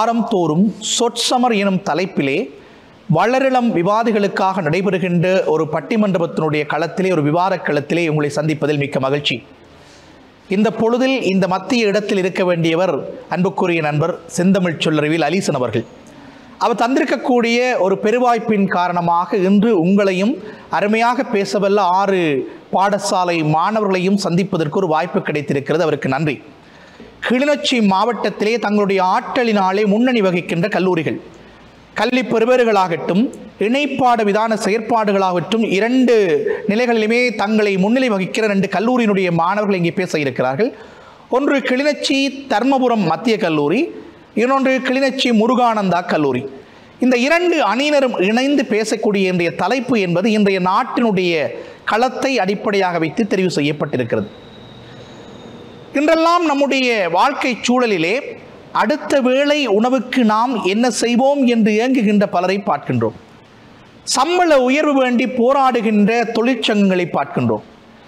வாரந்தோறும் சொற்சமர் எனும் தலைப்பிலே வளரிளம் விவாதிகளுக்காக நடைபெறுகின்ற ஒரு பட்டிமன்றத்தினுடைய களத்திலே ஒரு விவாத களத்திலே உங்களை சந்திப்பதில் மிக்க மகிழ்ச்சி இந்த பொழுதில் இந்த மத்திய இடத்தில் இருக்க வேண்டியவர் அன்புக்குரிய நண்பர் செந்தமிழ் சொல்லறிவில் அலீசன் அவர்கள் அவர் தந்திருக்கக்கூடிய ஒரு பெருவாய்ப்பின் காரணமாக இன்று உங்களையும் அருமையாக பேசவல்ல ஆறு பாடசாலை மாணவர்களையும் சந்திப்பதற்கு ஒரு வாய்ப்பு கிடைத்திருக்கிறது அவருக்கு நன்றி கிளிநொச்சி மாவட்டத்திலே தங்களுடைய ஆற்றலினாலே முன்னணி வகிக்கின்ற கல்லூரிகள் கல்வி பெறுபவர்களாகட்டும் இணைப்பாட விதான செயற்பாடுகளாகட்டும் இரண்டு நிலைகளிலுமே தங்களை முன்னிலை வகிக்கிற ரெண்டு கல்லூரியினுடைய மாணவர்கள் இங்கே பேச இருக்கிறார்கள் ஒன்று கிளிநொச்சி தர்மபுரம் மத்திய கல்லூரி இன்னொன்று கிளிநொச்சி முருகானந்தா கல்லூரி இந்த இரண்டு அணியினரும் இணைந்து பேசக்கூடிய இன்றைய தலைப்பு என்பது இன்றைய நாட்டினுடைய களத்தை அடிப்படையாக வைத்து தெரிவு செய்யப்பட்டிருக்கிறது இன்றெல்லாம் நம்முடைய வாழ்க்கை சூழலிலே அடுத்த வேளை உணவுக்கு நாம் என்ன செய்வோம் என்று இயங்குகின்ற பலரை பார்க்கின்றோம் சம்பள உயர்வு வேண்டி போராடுகின்ற தொழிற்சங்கங்களை பார்க்கின்றோம்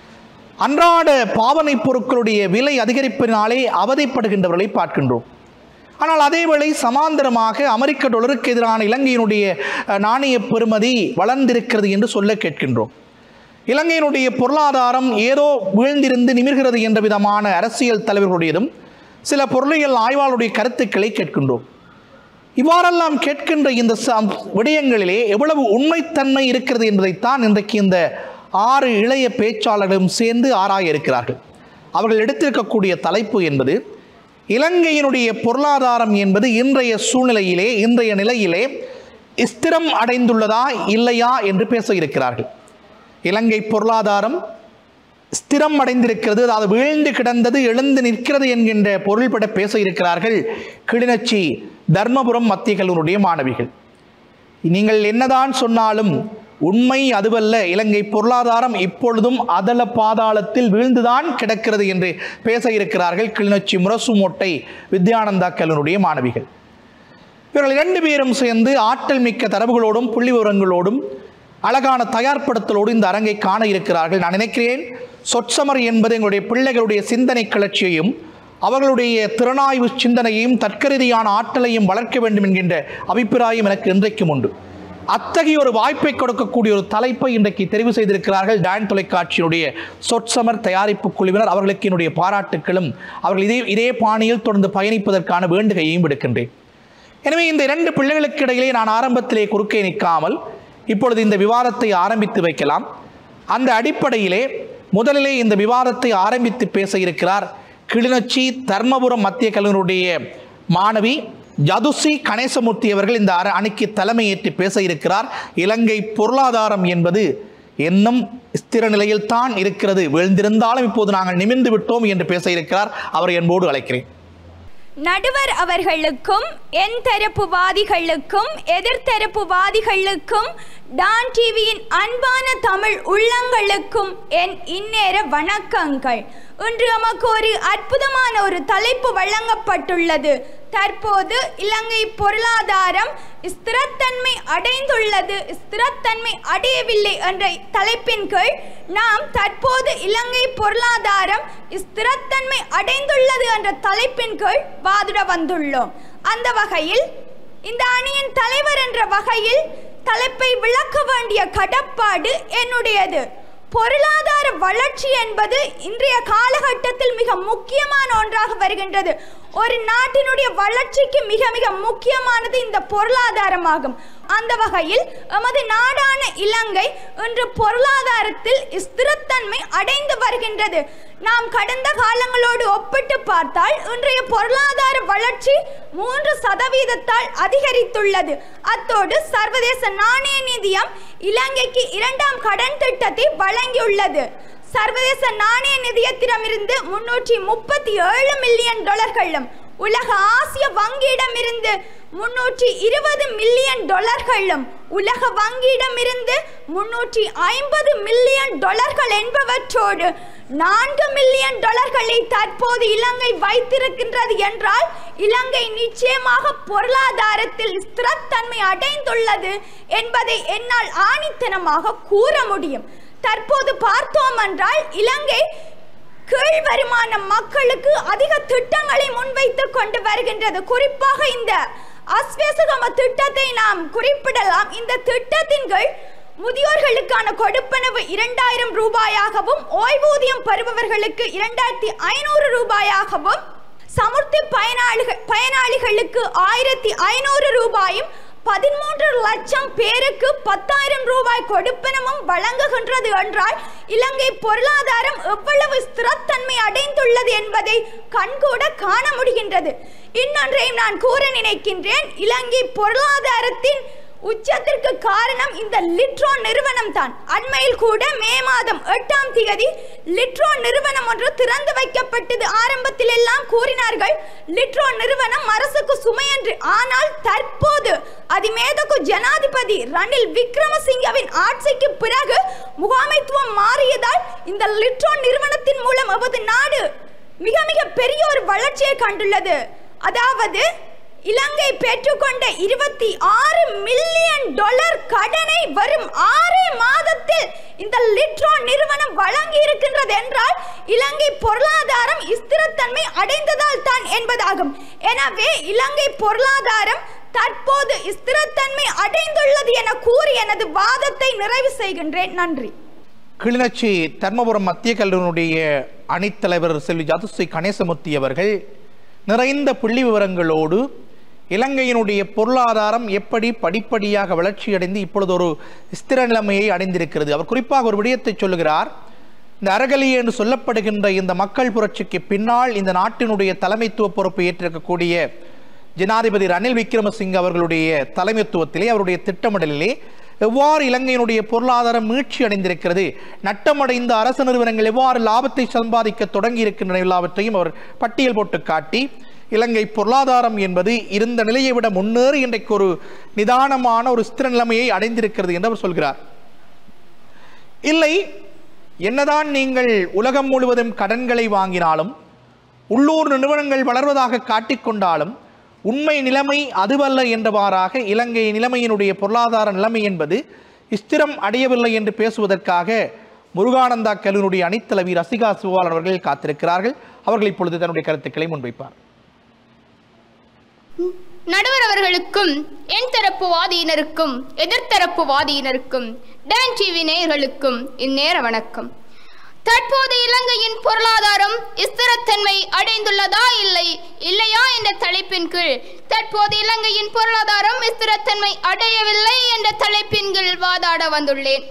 அன்றாட பாவனை பொருட்களுடைய விலை அதிகரிப்பினாலே அவதைப்படுகின்றவர்களை பார்க்கின்றோம் ஆனால் அதேவேளை சமாந்தரமாக அமெரிக்க டொலருக்கு எதிரான இலங்கையினுடைய அஹ், நாணய பெறுமதி வளர்ந்திருக்கிறது என்று சொல்ல கேட்கின்றோம் இலங்கையினுடைய பொருளாதாரம் ஏதோ வீழ்ந்திருந்து நிமிர்கிறது என்ற விதமான அரசியல் தலைவர்களுடையதும் சில பொருளியல் ஆய்வாளருடைய கருத்துக்களை கேட்கின்றோம் இவ்வாறெல்லாம் கேட்கின்ற இந்த ச- விடயங்களிலே எவ்வளவு உண்மைத்தன்மை இருக்கிறது என்பதைத்தான் இன்றைக்கு இந்த ஆறு இளைய பேச்சாளர்களும் சேர்ந்து ஆராய இருக்கிறார்கள் அவர்கள் எடுத்திருக்கக்கூடிய தலைப்பு என்பது இலங்கையினுடைய பொருளாதாரம் என்பது இன்றைய சூழ்நிலையிலே இன்றைய நிலையிலே ஸ்திரம் அடைந்துள்ளதா இல்லையா என்று பேச இருக்கிறார்கள் இலங்கை பொருளாதாரம் ஸ்திரம் அடைந்திருக்கிறது அதாவது வீழ்ந்து கிடந்தது எழுந்து நிற்கிறது என்கின்ற பொருள்பட பேச இருக்கிறார்கள் கிளிநொச்சி தர்மபுரம் மத்திய கல்லூரியுடைய மாணவிகள் நீங்கள் என்னதான் சொன்னாலும் உண்மை அதுவல்ல இலங்கை பொருளாதாரம் இப்பொழுதும் அதல பாதாளத்தில் வீழ்ந்துதான் கிடக்கிறது என்று பேச இருக்கிறார்கள் கிளிநொச்சி முரசுமோட்டை வித்யானந்தா கல்லூரியுடைய மாணவிகள் இவர்கள் இரண்டு பேரும் சேர்ந்து ஆற்றல் மிக்க தரவுகளோடும் புள்ளி விவரங்களோடும் அழகான தயார்படுத்தலோடு இந்த அரங்கை காண இருக்கிறார்கள் நான் நினைக்கிறேன் சொற்சமர் என்பது எங்களுடைய பிள்ளைகளுடைய சிந்தனை கிளர்ச்சியையும் அவர்களுடைய திறனாய்வு சிந்தனையையும் தற்கரீதியான ஆற்றலையும் வளர்க்க வேண்டும் என்கின்ற அபிப்பிராயம் எனக்கு இன்றைக்கும் உண்டு அத்தகைய ஒரு வாய்ப்பை கொடுக்கக்கூடிய ஒரு தலைப்பை இன்றைக்கு தெரிவு செய்திருக்கிறார்கள் டான் தொலைக்காட்சியினுடைய சொற்சமர் தயாரிப்பு குழுவினர் அவர்களுக்கு என்னுடைய பாராட்டுக்களும் அவர்கள் இதே இதே பாணியில் தொடர்ந்து பயணிப்பதற்கான வேண்டுகையையும் விடுக்கின்றேன் எனவே இந்த இரண்டு பிள்ளைகளுக்கு இடையிலே நான் ஆரம்பத்திலே குறுக்கே நிற்காமல் இப்பொழுது இந்த விவாதத்தை ஆரம்பித்து வைக்கலாம் அந்த அடிப்படையிலே முதலிலே இந்த விவாதத்தை ஆரம்பித்து பேச இருக்கிறார் கிளிநொச்சி தர்மபுரம் மத்திய கல்லூரியுடைய மாணவி ஜதுசி கணேசமூர்த்தி அவர்கள் இந்த அர- அணிக்கு தலைமையேற்று பேச இருக்கிறார் இலங்கை பொருளாதாரம் என்பது இன்னும் ஸ்திர நிலையில் தான் இருக்கிறது வீழ்ந்திருந்தாலும் இப்போது நாங்கள் நிமிர்ந்து விட்டோம் என்று பேச இருக்கிறார் அவரை என்போடு அழைக்கிறேன் நடுவர் அவர்களுக்கும் என் தரப்பு வாதிகளுக்கும் எதிர்த்தரப்பு வாதிகளுக்கும் டான் டிவியின் அன்பான தமிழ் உள்ளங்களுக்கும் என் இந்நேர வணக்கங்கள் இன்று நமக்கு ஒரு அற்புதமான ஒரு தலைப்பு வழங்கப்பட்டுள்ளது தற்போது இலங்கை பொருளாதாரம் ஸ்திரத்தன்மை அடைந்துள்ளது ஸ்திரத்தன்மை அடையவில்லை என்ற தலைப்பின் கீழ் நாம் தற்போது இலங்கை பொருளாதாரம் ஸ்திரத்தன்மை அடைந்துள்ளது என்ற தலைப்பின் கீழ் வாதிட வந்துள்ளோம் அந்த வகையில் இந்த அணியின் தலைவர் என்ற வகையில் தலைப்பை விளக்க வேண்டிய கடப்பாடு என்னுடையது பொருளாதார வளர்ச்சி என்பது இன்றைய காலகட்டத்தில் மிக முக்கியமான ஒன்றாக வருகின்றது ஒரு நாட்டினுடைய வளர்ச்சிக்கு மிக மிக முக்கியமானது இந்த பொருளாதாரமாகும் அந்த வகையில் எமது நாடான இலங்கை இன்று பொருளாதாரத்தில் ஸ்திரத்தன்மை அடைந்து வருகின்றது நாம் கடந்த காலங்களோடு ஒப்பிட்டு பார்த்தால் இன்றைய பொருளாதார வளர்ச்சி மூன்று சதவீதத்தால் அதிகரித்துள்ளது அத்தோடு சர்வதேச நாணய நிதியம் இலங்கைக்கு இரண்டாம் கடன் திட்டத்தை வழங்கியுள்ளது சர்வதேச நாணய நிதியத்திடமிருந்து முன்னூற்றி முப்பத்தி ஏழு மில்லியன் டாலர்களும் உலக ஆசிய வங்கியிடமிருந்து முன்னூற்றி இருபது மில்லியன் டாலர்களும் உலக வங்கியிடமிருந்து முன்னூற்றி ஐம்பது மில்லியன் டாலர்கள் என்பவற்றோடு நான்கு மில்லியன் டாலர்களை தற்போது இலங்கை வைத்திருக்கின்றது என்றால் இலங்கை நிச்சயமாக பொருளாதாரத்தில் ஸ்திரத்தன்மை அடைந்துள்ளது என்பதை என்னால் ஆணித்தனமாக கூற முடியும் தற்போது பார்த்தோம் என்றால் இலங்கை கீழ் வருமான மக்களுக்கு அதிக திட்டங்களை முன்வைத்து கொண்டு வருகின்றது குறிப்பாக இந்த அஸ்வேசகம திட்டத்தை நாம் குறிப்பிடலாம் இந்த திட்டத்தின் கீழ் முதியோர்களுக்கான கொடுப்பனவு இரண்டாயிரம் ரூபாயாகவும் ஓய்வூதியம் பெறுபவர்களுக்கு இரண்டாயிரத்தி ஐநூறு ரூபாயாகவும் சமுர்த்தி பயனாளிகள் பயனாளிகளுக்கு ஆயிரத்தி ஐநூறு ரூபாயும் பதிமூன்று லட்சம் பேருக்கு பத்தாயிரம் ரூபாய் கொடுப்பனமும் வழங்குகின்றது என்றால் இலங்கை பொருளாதாரம் எவ்வளவு ஸ்திரத்தன்மை அடைந்துள்ளது என்பதை கண்கூட காண முடிகின்றது இன்னொன்றையும் நான் கூற நினைக்கின்றேன் இலங்கை பொருளாதாரத்தின் உச்சத்திற்கு காரணம் இந்த லிட்ரோ நிறுவனம் தான் அண்மையில் கூட மே மாதம் எட்டாம் தேதி லிட்ரோ நிறுவனம் ஒன்று திறந்து வைக்கப்பட்டது ஆரம்பத்தில் எல்லாம் கூறினார்கள் லிட்ரோ நிறுவனம் அரசுக்கு சுமை என்று ஆனால் தற்போது அதிமேதகு ஜனாதிபதி ரணில் விக்ரமசிங்கவின் ஆட்சிக்கு பிறகு முகாமைத்துவம் மாறியதால் இந்த லிட்ரோ நிறுவனத்தின் மூலம் நமது நாடு மிக மிக பெரிய ஒரு வளர்ச்சியை கண்டுள்ளது அதாவது இலங்கை பெற்றுக்கொண்ட இருபத்தி ஆறு மில்லியன் டாலர் கடனை வரும் ஆறு மாதத்தில் இந்த லிட்ரோ நிறுவனம் வழங்கி இருக்கின்றது என்றால் இலங்கை பொருளாதாரம் ஸ்திரத்தன்மை அடைந்ததால் தான் என்பதாகும் எனவே இலங்கை பொருளாதாரம் தற்போது ஸ்திரத்தன்மை அடைந்துள்ளது என கூறி எனது வாதத்தை நிறைவு செய்கின்றேன் நன்றி கிளிநொச்சி தர்மபுரம் மத்திய கல்லூரியினுடைய அணித்தலைவர் செல்வி ஜாதுஸ்ரீ கணேசமூர்த்தி அவர்கள் நிறைந்த புள்ளி விவரங்களோடு இலங்கையினுடைய பொருளாதாரம் எப்படி படிப்படியாக வளர்ச்சியடைந்து இப்பொழுது ஒரு ஸ்திர நிலைமையை அடைந்திருக்கிறது அவர் குறிப்பாக ஒரு விடயத்தை சொல்லுகிறார் இந்த அறகலி என்று சொல்லப்படுகின்ற இந்த மக்கள் புரட்சிக்கு பின்னால் இந்த நாட்டினுடைய தலைமைத்துவ பொறுப்பை ஏற்றிருக்கக்கூடிய ஜனாதிபதி ரணில் விக்ரமசிங்க அவர்களுடைய தலைமைத்துவத்திலே அவருடைய திட்டமிடலிலே எவ்வாறு இலங்கையினுடைய பொருளாதாரம் மீட்சி அடைந்திருக்கிறது நட்டமடைந்த அரசு நிறுவனங்கள் எவ்வாறு லாபத்தை சம்பாதிக்க தொடங்கி இருக்கின்றன எல்லாவற்றையும் அவர் பட்டியல் போட்டு காட்டி இலங்கை பொருளாதாரம் என்பது இருந்த நிலையை விட முன்னேறி இன்றைக்கு ஒரு நிதானமான ஒரு ஸ்திர நிலைமையை அடைந்திருக்கிறது என்று அவர் சொல்கிறார் இல்லை என்னதான் நீங்கள் உலகம் முழுவதும் கடன்களை வாங்கினாலும் உள்ளூர் நிறுவனங்கள் வளர்வதாக காட்டிக்கொண்டாலும் உண்மை நிலைமை அதுவல்ல என்றவாறாக இலங்கை நிலைமையினுடைய பொருளாதார நிலைமை என்பது ஸ்திரம் அடையவில்லை என்று பேசுவதற்காக முருகானந்தா கல்லூரியுடைய அணித்தலைவி ரசிகா சிவாலன் அவர்கள் காத்திருக்கிறார்கள் அவர்கள் இப்பொழுது தன்னுடைய கருத்துக்களை முன்வைப்பார் நடுவர் அவர்களுக்கும் என் தரப்பு வாதியினருக்கும் எதிர்த்தரப்பு வாதியினருக்கும் டான் டிவி நேயர்களுக்கும் இந்நேர வணக்கம் தற்போது இலங்கையின் பொருளாதாரம் ஸ்திரத்தன்மை அடைந்துள்ளதா இல்லை இல்லையா என்ற தலைப்பின் கீழ் தற்போது இலங்கையின் பொருளாதாரம் ஸ்திரத்தன்மை அடையவில்லை என்ற தலைப்பின் கீழ் வாதாட வந்துள்ளேன்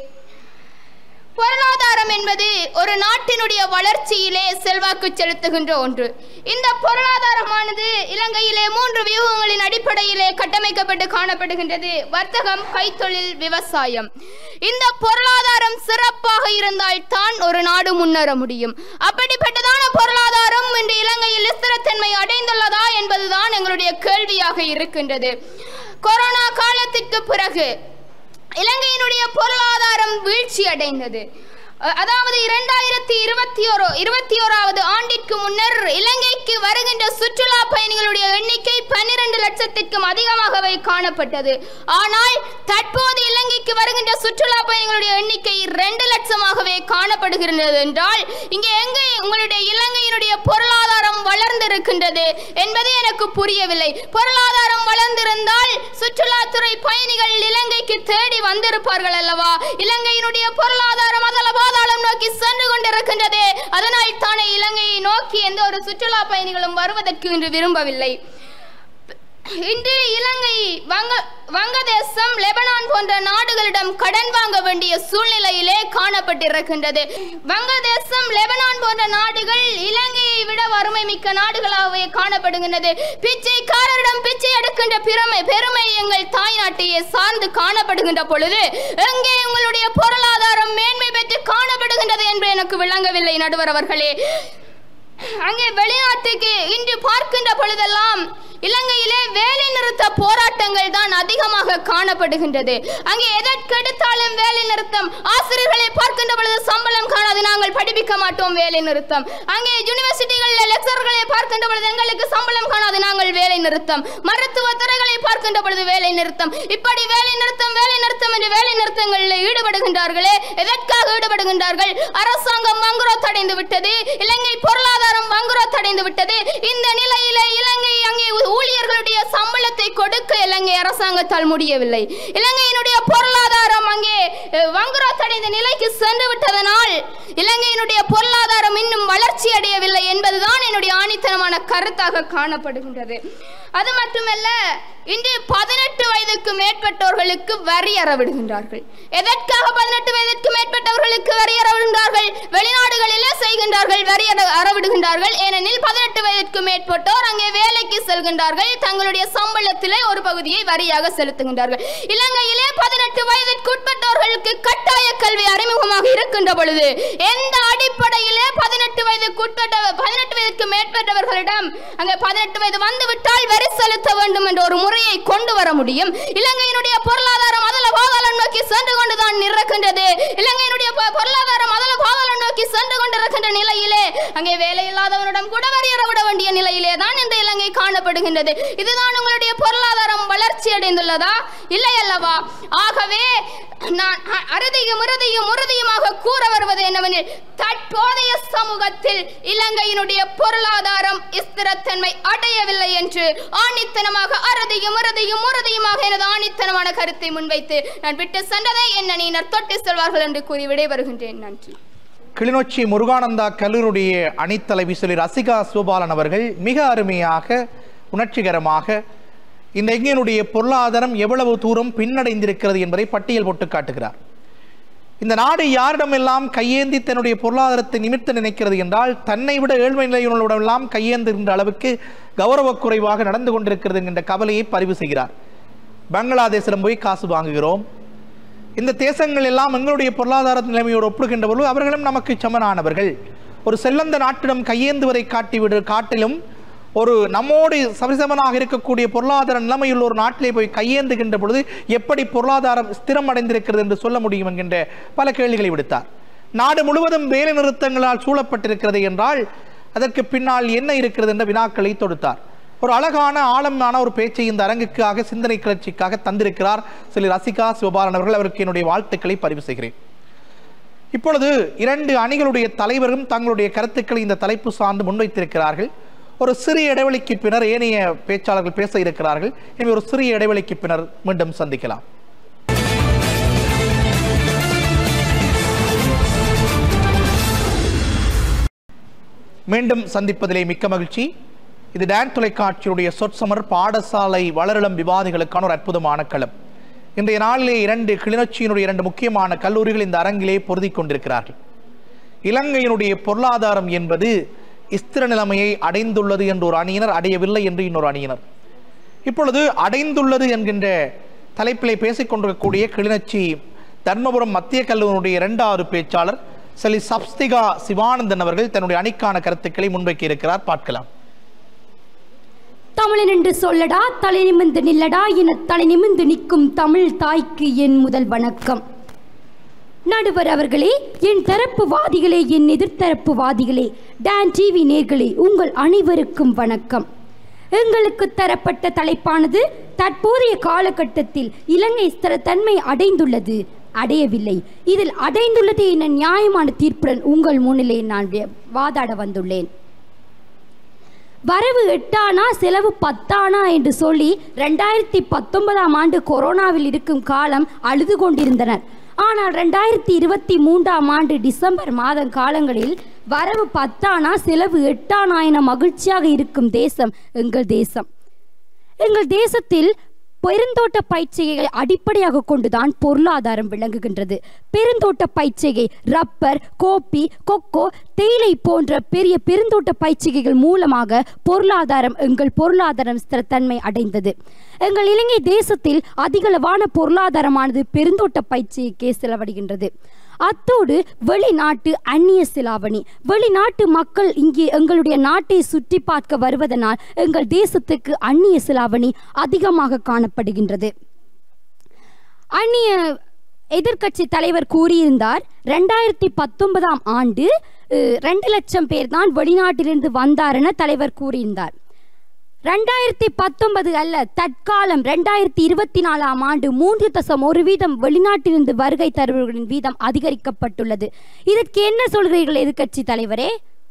பொருளாதாரம் என்பது ஒரு நாட்டினுடைய வளர்ச்சியிலே செல்வாக்கு செலுத்துகின்ற ஒன்று இந்த பொருளாதாரமானது இலங்கையிலே மூன்று வியூகங்களின் அடிப்படையிலே கட்டமைக்கப்பட்டு காணப்படுகின்றது வர்த்தகம் கைத்தொழில் விவசாயம் இந்த பொருளாதாரம் சிறப்பாக இருந்தால் தான் ஒரு நாடு முன்னேற முடியும் அப்படிப்பட்டதான பொருளாதாரம் இன்று இலங்கையில் ஸ்திரத்தன்மை அடைந்துள்ளதா என்பதுதான் எங்களுடைய கேள்வியாக இருக்கின்றது கொரோனா காலத்திற்கு பிறகு இலங்கையினுடைய பொருளாதாரம் வீழ்ச்சி அடைந்தது அ- அதாவது இரண்டாயிரத்தி இருபத்தி ஓரோ இருபத்தி ஓராவது ஆண்டிற்கு முன்னர் இலங்கைக்கு வருகின்ற சுற்றுலா பயணிகளுடைய எண்ணிக்கை பன்னிரண்டு லட்சத்திற்கும் அதிகமாகவே காணப்பட்டது ஆனால் தற்போது இலங்கைக்கு வருகின்ற சுற்றுலா பயணிகளுடைய எண்ணிக்கை ரெண்டு லட்சமாகவே காணப்படுகிறது என்றால் இங்கே எங்கே உங்களுடைய இலங்கையினுடைய பொருளாதாரம் வளர்ந்திருக்கின்றது என்பது எனக்கு புரியவில்லை பொருளாதாரம் வளர்ந்திருந்தால் சுற்றுலாத்துறை பயணிகள் இலங்கைக்கு தேடி வந்திருப்பார்கள் அல்லவா இலங்கையினுடைய பொருளாதாரம் அதல பாதாளம் நோக்கி சென்று கொண்டிருக்கின்றது அதனால் தானே இலங்கையை நோக்கி எந்த ஒரு சுற்றுலா பயணிகளும் வருவதற்கு இன்று விரும்பவில்லை இன்று இலங்கை வங்க வங்கதேசம் லெபனான் போன்ற நாடுகளிடம் கடன் வாங்க வேண்டிய சூழ்நிலையிலே காணப்பட்டிருக்கின்றது வங்கதேசம் லெபனான் போன்ற நாடுகள் இலங்கையை விட வறுமை மிக்க நாடுகளாகவே காணப்படுகின்றது பிச்சைக்காரரிடம் பிச்சை எடுக்கின்ற பெருமை பெருமை எங்கள் தாய் நாட்டையே சார்ந்து காணப்படுகின்ற பொழுது எங்கே உங்களுடைய பொருளாதாரம் மேன்மை பெற்று காணப்படுகின்றது என்று எனக்கு விளங்கவில்லை நடுவர் அவர்களே அங்கே வெளிநாட்டுக்கு இன்று பார்க்கின்ற பொழுதெல்லாம் இலங்கையிலே வேலை நிறுத்த போராட்டங்கள் தான் அதிகமாக காணப்படுகின்றது அங்கே எதற்கெடுத்தாலும் வேலை நிறுத்தம் ஆசிரியர்களை பார்க்கின்ற பொழுது சம்பளம் காணாது நாங்கள் நாங்கள் படிப்பிக்க மாட்டோம் வேலை நிறுத்தம் அங்கே யூனிவர்சிட்டிகளில் லெக்சர்களை பார்க்கின்ற பொழுது எங்களுக்கு சம்பளம் காணாது நாங்கள் வேலை நிறுத்தம் மருத்துவ துறைகளை பார்க்கின்ற பொழுது வேலை நிறுத்தம் இப்படி வேலை நிறுத்தம் வேலை நிறுத்தம் என்று வேலை நிறுத்தங்களில் ஈடுபடுகின்றார்களே எதற்காக ஈடுபடுகின்றார்கள் அரசாங்கம் வங்குரோத் அடைந்து விட்டது இலங்கை பொருளாதாரம் வங்குரோத் அடைந்து விட்டது இந்த நிலையில இலங்கை அங்கே ஊழியர்களுடைய சம்பளத்தை கொடுக்க இலங்கை அரசாங்கத்தால் முடியவில்லை இலங்கையினுடைய பொருளாதாரம் அங்கே அஹ், வங்குரோத் அடைந்த நிலைக்கு சென்று விட்டதனால் இலங்கையினுடைய பொருளாதாரம் இன்னும் வளர்ச்சி அடையவில்லை என்பதுதான் என்னுடைய ஆணித்தனமான கருத்தாக காணப்படுகின்றது அது மட்டுமல்ல இன்று பதினெட்டு வயதுக்கு மேற்பட்டவர்களுக்கு வரி அறவிடுகின்றார்கள் எதற்காக பதினெட்டு வயதுக்கு மேற்பட்டவர்களுக்கு வரி அறவிடுகின்றார்கள் வெளிநாடுகளிலே செய்கின்றார்கள் வரி அற- அறவிடுகின்றார்கள் ஏனெனில் பதினெட்டு வயதுக்கு மேற்பட்டோர் அங்கே வேலைக்கு செல்கின்றார்கள் தங்களுடைய சம்பளத்திலே ஒரு பகுதியை வரியாக செலுத்துகின்றார்கள் இலங்கையிலே பதினெட்டு வயதிற்கு உட்பட்டவர்களுக்கு கட்டாய கல்வி அறிமுகமாக இருக்கின்ற பொழுது எந்த அடிப்படையிலே பதினெட்டு வயதுக்கு உட்பட்ட பதினெட்டு வயதுக்கு மேற்பட்டவர்களிடம் அங்கே பதினெட்டு வயது வந்து விட்டால் வரி செலுத்த வேண்டும் என்ற ஒரு முறையை கொண்டு வர முடியும் இலங்கையினுடைய பொருளாதாரம் அதல பாதாளம் நோக்கி சென்று கொண்டுதான் இருக்கின்றது இலங்கையினுடைய பொ- பொருளாதாரம் அதல பாதாளம் நோக்கி சென்று கொண்டிருக்கின்ற நிலையிலே அங்கே வேலை இல்லாதவனிடம் கூட வரி விட வேண்டிய நிலையிலே தான் இந்த இலங்கை காணப்படுகின்றது இதுதான் உங்களுடைய பொருளாதாரம் வளர்ச்சி அடைந்துள்ளதா இல்லை அல்லவா ஆகவே நான் அ- அறுதியும் உறுதியும் உறுதியுமாக கூற வருவது என்னவெனில் தற்போதைய சமூகத்தில் இலங்கையினுடைய பொருளாதாரம் ஸ்திரத்தன்மை அடையவில்லை என்று ஆணித்தனமாக அறுதியும் உறுதியும் உறுதியுமாக எனது ஆணித்தனமான கருத்தை முன்வைத்து நான் விட்டு சென்றதை என்ன நீனர் தொட்டு செல்வார்கள் என்று கூறி விடைபெறுகின்றேன் நன்றி கிளிநொச்சி முருகானந்தா கல்லூரியுடைய அணித்தலைவி சொல்லி ரசிகா சிவபாலன் அவர்கள் மிக அருமையாக உணர்ச்சிகரமாக இந்த இளைஞனுடைய பொருளாதாரம் எவ்வளவு தூரம் பின்னடைந்திருக்கிறது என்பதை பட்டியல் போட்டு காட்டுகிறார் இந்த நாடு யாரிடமெல்லாம் கையேந்தி தன்னுடைய பொருளாதாரத்தை நிமித்த நினைக்கிறது என்றால் தன்னை விட ஏழ்மை நிலையுள்ளவரிடமெல்லாம் கையேந்துகின்ற அளவுக்கு கௌரவக் குறைவாக நடந்து கொண்டிருக்கிறது என்கின்ற கவலையை பதிவு செய்கிறார் பங்களாதேசிடம் போய் காசு வாங்குகிறோம் இந்த தேசங்கள் எல்லாம் எங்களுடைய பொருளாதார நிலைமையோடு ஒப்புகின்ற பொழுது அவர்களும் நமக்கு சமனானவர்கள் ஒரு செல்லந்த நாட்டிடம் கையேந்துவதை காட்டிவிடு காட்டிலும் ஒரு நம்மோடு சரிசமனாக இருக்கக்கூடிய பொருளாதார நிலைமையுள்ள ஒரு நாட்டிலே போய் கையேந்துகின்ற பொழுது எப்படி பொருளாதாரம் ஸ்திரம் அடைந்திருக்கிறது என்று சொல்ல முடியும் என்கின்ற பல கேள்விகளை விடுத்தார் நாடு முழுவதும் வேலை நிறுத்தங்களால் சூழப்பட்டிருக்கிறது என்றால் அதற்கு பின்னால் என்ன இருக்கிறது என்ற வினாக்களை தொடுத்தார் ஒரு அழகான ஆழமான ஒரு பேச்சை இந்த அரங்குக்காக சிந்தனை கிளர்ச்சிக்காக தந்திருக்கிறார் சில ரசிகா சிவபாலன் அவர்கள் அவருக்கு என்னுடைய வாழ்த்துக்களை பதிவு செய்கிறேன் இப்பொழுது இரண்டு அணிகளுடைய தலைவரும் தங்களுடைய கருத்துக்களை இந்த தலைப்பு சார்ந்து முன்வைத்திருக்கிறார்கள் ஒரு சிறிய இடைவெளிக்கு பின்னர் ஏனைய பேச்சாளர்கள் பேச இருக்கிறார்கள் எனவே ஒரு சிறிய இடைவெளிக்கு பின்னர் மீண்டும் சந்திக்கலாம் மீண்டும் சந்திப்பதிலே மிக்க மகிழ்ச்சி இது டான் தொலைக்காட்சியுடைய சொற்சமர் பாடசாலை வளரிளம் விவாதிகளுக்கான ஒரு அற்புதமான களம் இன்றைய நாளிலே இரண்டு கிளிநொச்சியினுடைய இரண்டு முக்கியமான கல்லூரிகள் இந்த அரங்கிலே பொருதிக் கொண்டிருக்கிறார்கள் இலங்கையினுடைய பொருளாதாரம் என்பது ஸ்திர நிலைமையை அடைந்துள்ளது என்று ஒரு அணியினர் அடையவில்லை என்று இன்னொரு அணியினர் இப்பொழுது அடைந்துள்ளது என்கின்ற தலைப்பிலே பேசிக் கொண்டிருக்கக்கூடிய கிளிநொச்சி தர்மபுரம் மத்திய கல்லூரியுடைய இரண்டாவது பேச்சாளர் செலி சப்ஸ்திகா சிவானந்தன் அவர்கள் தன்னுடைய அணிக்கான கருத்துக்களை முன்வைக்க இருக்கிறார் பார்க்கலாம் தமிழன் என்று சொல்லடா தலை நிமிர்ந்து நில்லடா என தலை நிமிர்ந்து நிற்கும் தமிழ் தாய்க்கு என் முதல் வணக்கம் நடுவர் அவர்களே என் தரப்பு வாதிகளே என் எதிர்த்தரப்பு வாதிகளே டான் டிவி நேர்களே உங்கள் அனைவருக்கும் வணக்கம் எங்களுக்கு தரப்பட்ட தலைப்பானது தற்போதைய காலகட்டத்தில் இலங்கை ஸ்திரத்தன்மை அடைந்துள்ளது அடையவில்லை இதில் அடைந்துள்ளது என நியாயமான தீர்ப்புடன் உங்கள் முன்னிலே நான் வே- வாதாட வந்துள்ளேன் வரவு எட்டானா செலவு பத்தானா என்று சொல்லி ரெண்டாயிரத்தி பத்தொன்பதாம் ஆண்டு கொரோனாவில் இருக்கும் காலம் அழுது கொண்டிருந்தனர் ஆனால் ரெண்டாயிரத்தி இருபத்தி மூன்றாம் ஆண்டு டிசம்பர் மாதம் காலங்களில் வரவு பத்தானா செலவு எட்டானா என மகிழ்ச்சியாக இருக்கும் தேசம் எங்கள் தேசம் எங்கள் தேசத்தில் பெருந்தோட்ட பயிற்சியை அடிப்படையாக கொண்டுதான் பொருளாதாரம் விளங்குகின்றது பெருந்தோட்ட பயிற்சிகை ரப்பர் கோப்பி கொக்கோ தேயிலை போன்ற பெரிய பெருந்தோட்ட பயிற்சிகைகள் மூலமாக பொருளாதாரம் எங்கள் பொருளாதாரம் ஸ்திரத்தன்மை அடைந்தது எங்கள் இலங்கை தேசத்தில் அதிகளவான பொருளாதாரமானது பெருந்தோட்ட பயிற்சிக்கே செலவழிகின்றது அத்தோடு வெளிநாட்டு அந்நிய செலாவணி வெளிநாட்டு மக்கள் இங்கே எங்களுடைய நாட்டை சுற்றி பார்க்க வருவதனால் எங்கள் தேசத்துக்கு அந்நிய செலாவணி அதிகமாக காணப்படுகின்றது அந்நிய எதிர்க்கட்சி தலைவர் கூறியிருந்தார் ரெண்டாயிரத்தி பத்தொன்பதாம் ஆண்டு அஹ், ரெண்டு லட்சம் பேர் தான் வெளிநாட்டிலிருந்து வந்தார் என தலைவர் கூறியிருந்தார் ரெண்டாயிரத்தி பத்தொன்பது அல்ல தற்காலம் ரெண்டாயிரத்தி இருபத்தி நாலாம் ஆண்டு மூன்று தசம் ஒரு வீதம் வெளிநாட்டிலிருந்து வருகை தருபவர்களின் வீதம் அதிகரிக்கப்பட்டுள்ளது இதற்கு என்ன சொல்கிறீர்கள் எதிர்க்கட்சி தலைவரே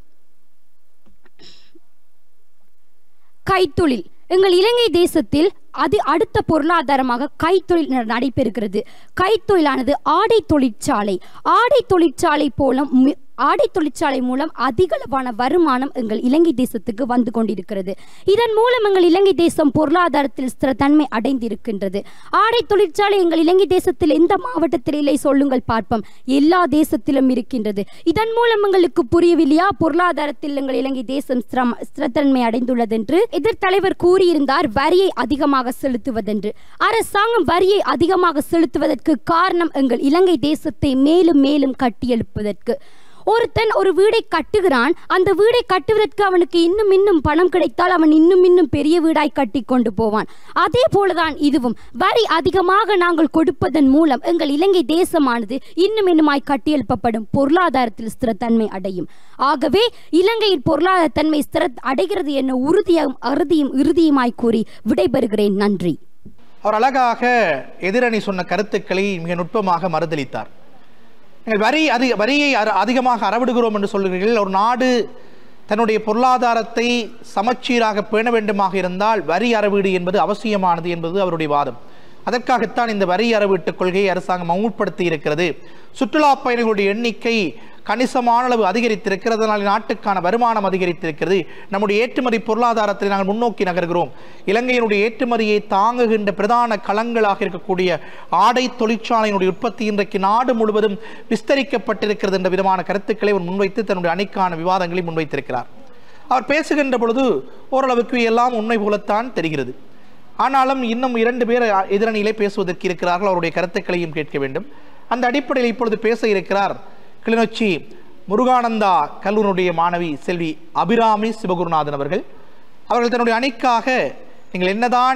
கைத்தொழில் எங்கள் இலங்கை தேசத்தில் அது அடுத்த பொருளாதாரமாக கைத்தொழில் ந- நடைபெறுகிறது கைத்தொழிலானது ஆடை தொழிற்சாலை ஆடை தொழிற்சாலை போல மி- ஆடை தொழிற்சாலை மூலம் அதிகளவான வருமானம் எங்கள் இலங்கை தேசத்துக்கு வந்து கொண்டிருக்கிறது இதன் மூலம் எங்கள் இலங்கை தேசம் பொருளாதாரத்தில் ஸ்திரத்தன்மை அடைந்திருக்கின்றது ஆடை தொழிற்சாலை எங்கள் இலங்கை தேசத்தில் எந்த மாவட்டத்தில் இல்லை சொல்லுங்கள் பார்ப்போம் எல்லா தேசத்திலும் இருக்கின்றது இதன் மூலம் எங்களுக்கு புரியவில்லையா பொருளாதாரத்தில் எங்கள் இலங்கை தேசம் ஸ்திரம் ஸ்திரத்தன்மை அடைந்துள்ளது என்று எதிர்த்தலைவர் கூறியிருந்தார் வரியை அதிகமாக செலுத்துவதென்று அரசாங்கம் வரியை அதிகமாக செலுத்துவதற்கு காரணம் எங்கள் இலங்கை தேசத்தை மேலும் மேலும் கட்டியெழுப்பதற்கு ஒருத்தன் ஒரு வீடை கட்டுகிறான் அந்த வீடை கட்டுவதற்கு அவனுக்கு இன்னும் இன்னும் பணம் கிடைத்தால் அவன் இன்னும் இன்னும் பெரிய வீடாய் கட்டி கொண்டு போவான் அதே போலதான் இதுவும் வரி அதிகமாக நாங்கள் கொடுப்பதன் மூலம் எங்கள் இலங்கை தேசமானது இன்னும் இன்னுமாய் கட்டியெழுப்பப்படும் பொருளாதாரத்தில் ஸ்திரத்தன்மை அடையும் ஆகவே இலங்கையின் பொருளாதார தன்மை ஸ்திர அடைகிறது என்ன உறுதியும் அறுதியும் இறுதியுமாய் கூறி விடைபெறுகிறேன் நன்றி அவர் அழகாக எதிரணி சொன்ன கருத்துக்களை மிக நுட்பமாக மறுதளித்தார் நீங்கள் வரி அதிக வரியை அர- அதிகமாக அறவிடுகிறோம் என்று சொல்கிறீர்கள் ஒரு நாடு தன்னுடைய பொருளாதாரத்தை சமச்சீராக பேண வேண்டுமாக இருந்தால் வரி அறவீடு என்பது அவசியமானது என்பது அவருடைய வாதம் அதற்காகத்தான் இந்த வரி அறவீட்டு கொள்கையை அரசாங்கம் அமுல்படுத்தி இருக்கிறது சுற்றுலா பயணிகளுடைய எண்ணிக்கை கணிசமான அளவு அதிகரித்திருக்கிறது அதனால் நாட்டுக்கான வருமானம் அதிகரித்திருக்கிறது நம்முடைய ஏற்றுமதி பொருளாதாரத்தை நாங்கள் முன்னோக்கி நகர்கிறோம் இலங்கையினுடைய ஏற்றுமதியை தாங்குகின்ற பிரதான களங்களாக இருக்கக்கூடிய ஆடை தொழிற்சாலையினுடைய உற்பத்தி இன்றைக்கு நாடு முழுவதும் விஸ்தரிக்கப்பட்டிருக்கிறது என்ற விதமான கருத்துக்களை அவர் முன்வைத்து தன்னுடைய அணிக்கான விவாதங்களை முன்வைத்திருக்கிறார் அவர் பேசுகின்ற பொழுது ஓரளவுக்கு எல்லாம் உண்மை போலத்தான் தெரிகிறது ஆனாலும் இன்னும் இரண்டு பேர் எதிரணியிலே பேசுவதற்கு இருக்கிறார்கள் அவருடைய கருத்துக்களையும் கேட்க வேண்டும் அந்த அடிப்படையில் இப்பொழுது பேச இருக்கிறார் கிளிநொச்சி முருகானந்தா கல்லூரியுடைய மாணவி செல்வி அபிராமி சிவகுருநாதன் அவர்கள் அவர்கள் தன்னுடைய அணிக்காக நீங்கள் என்னதான்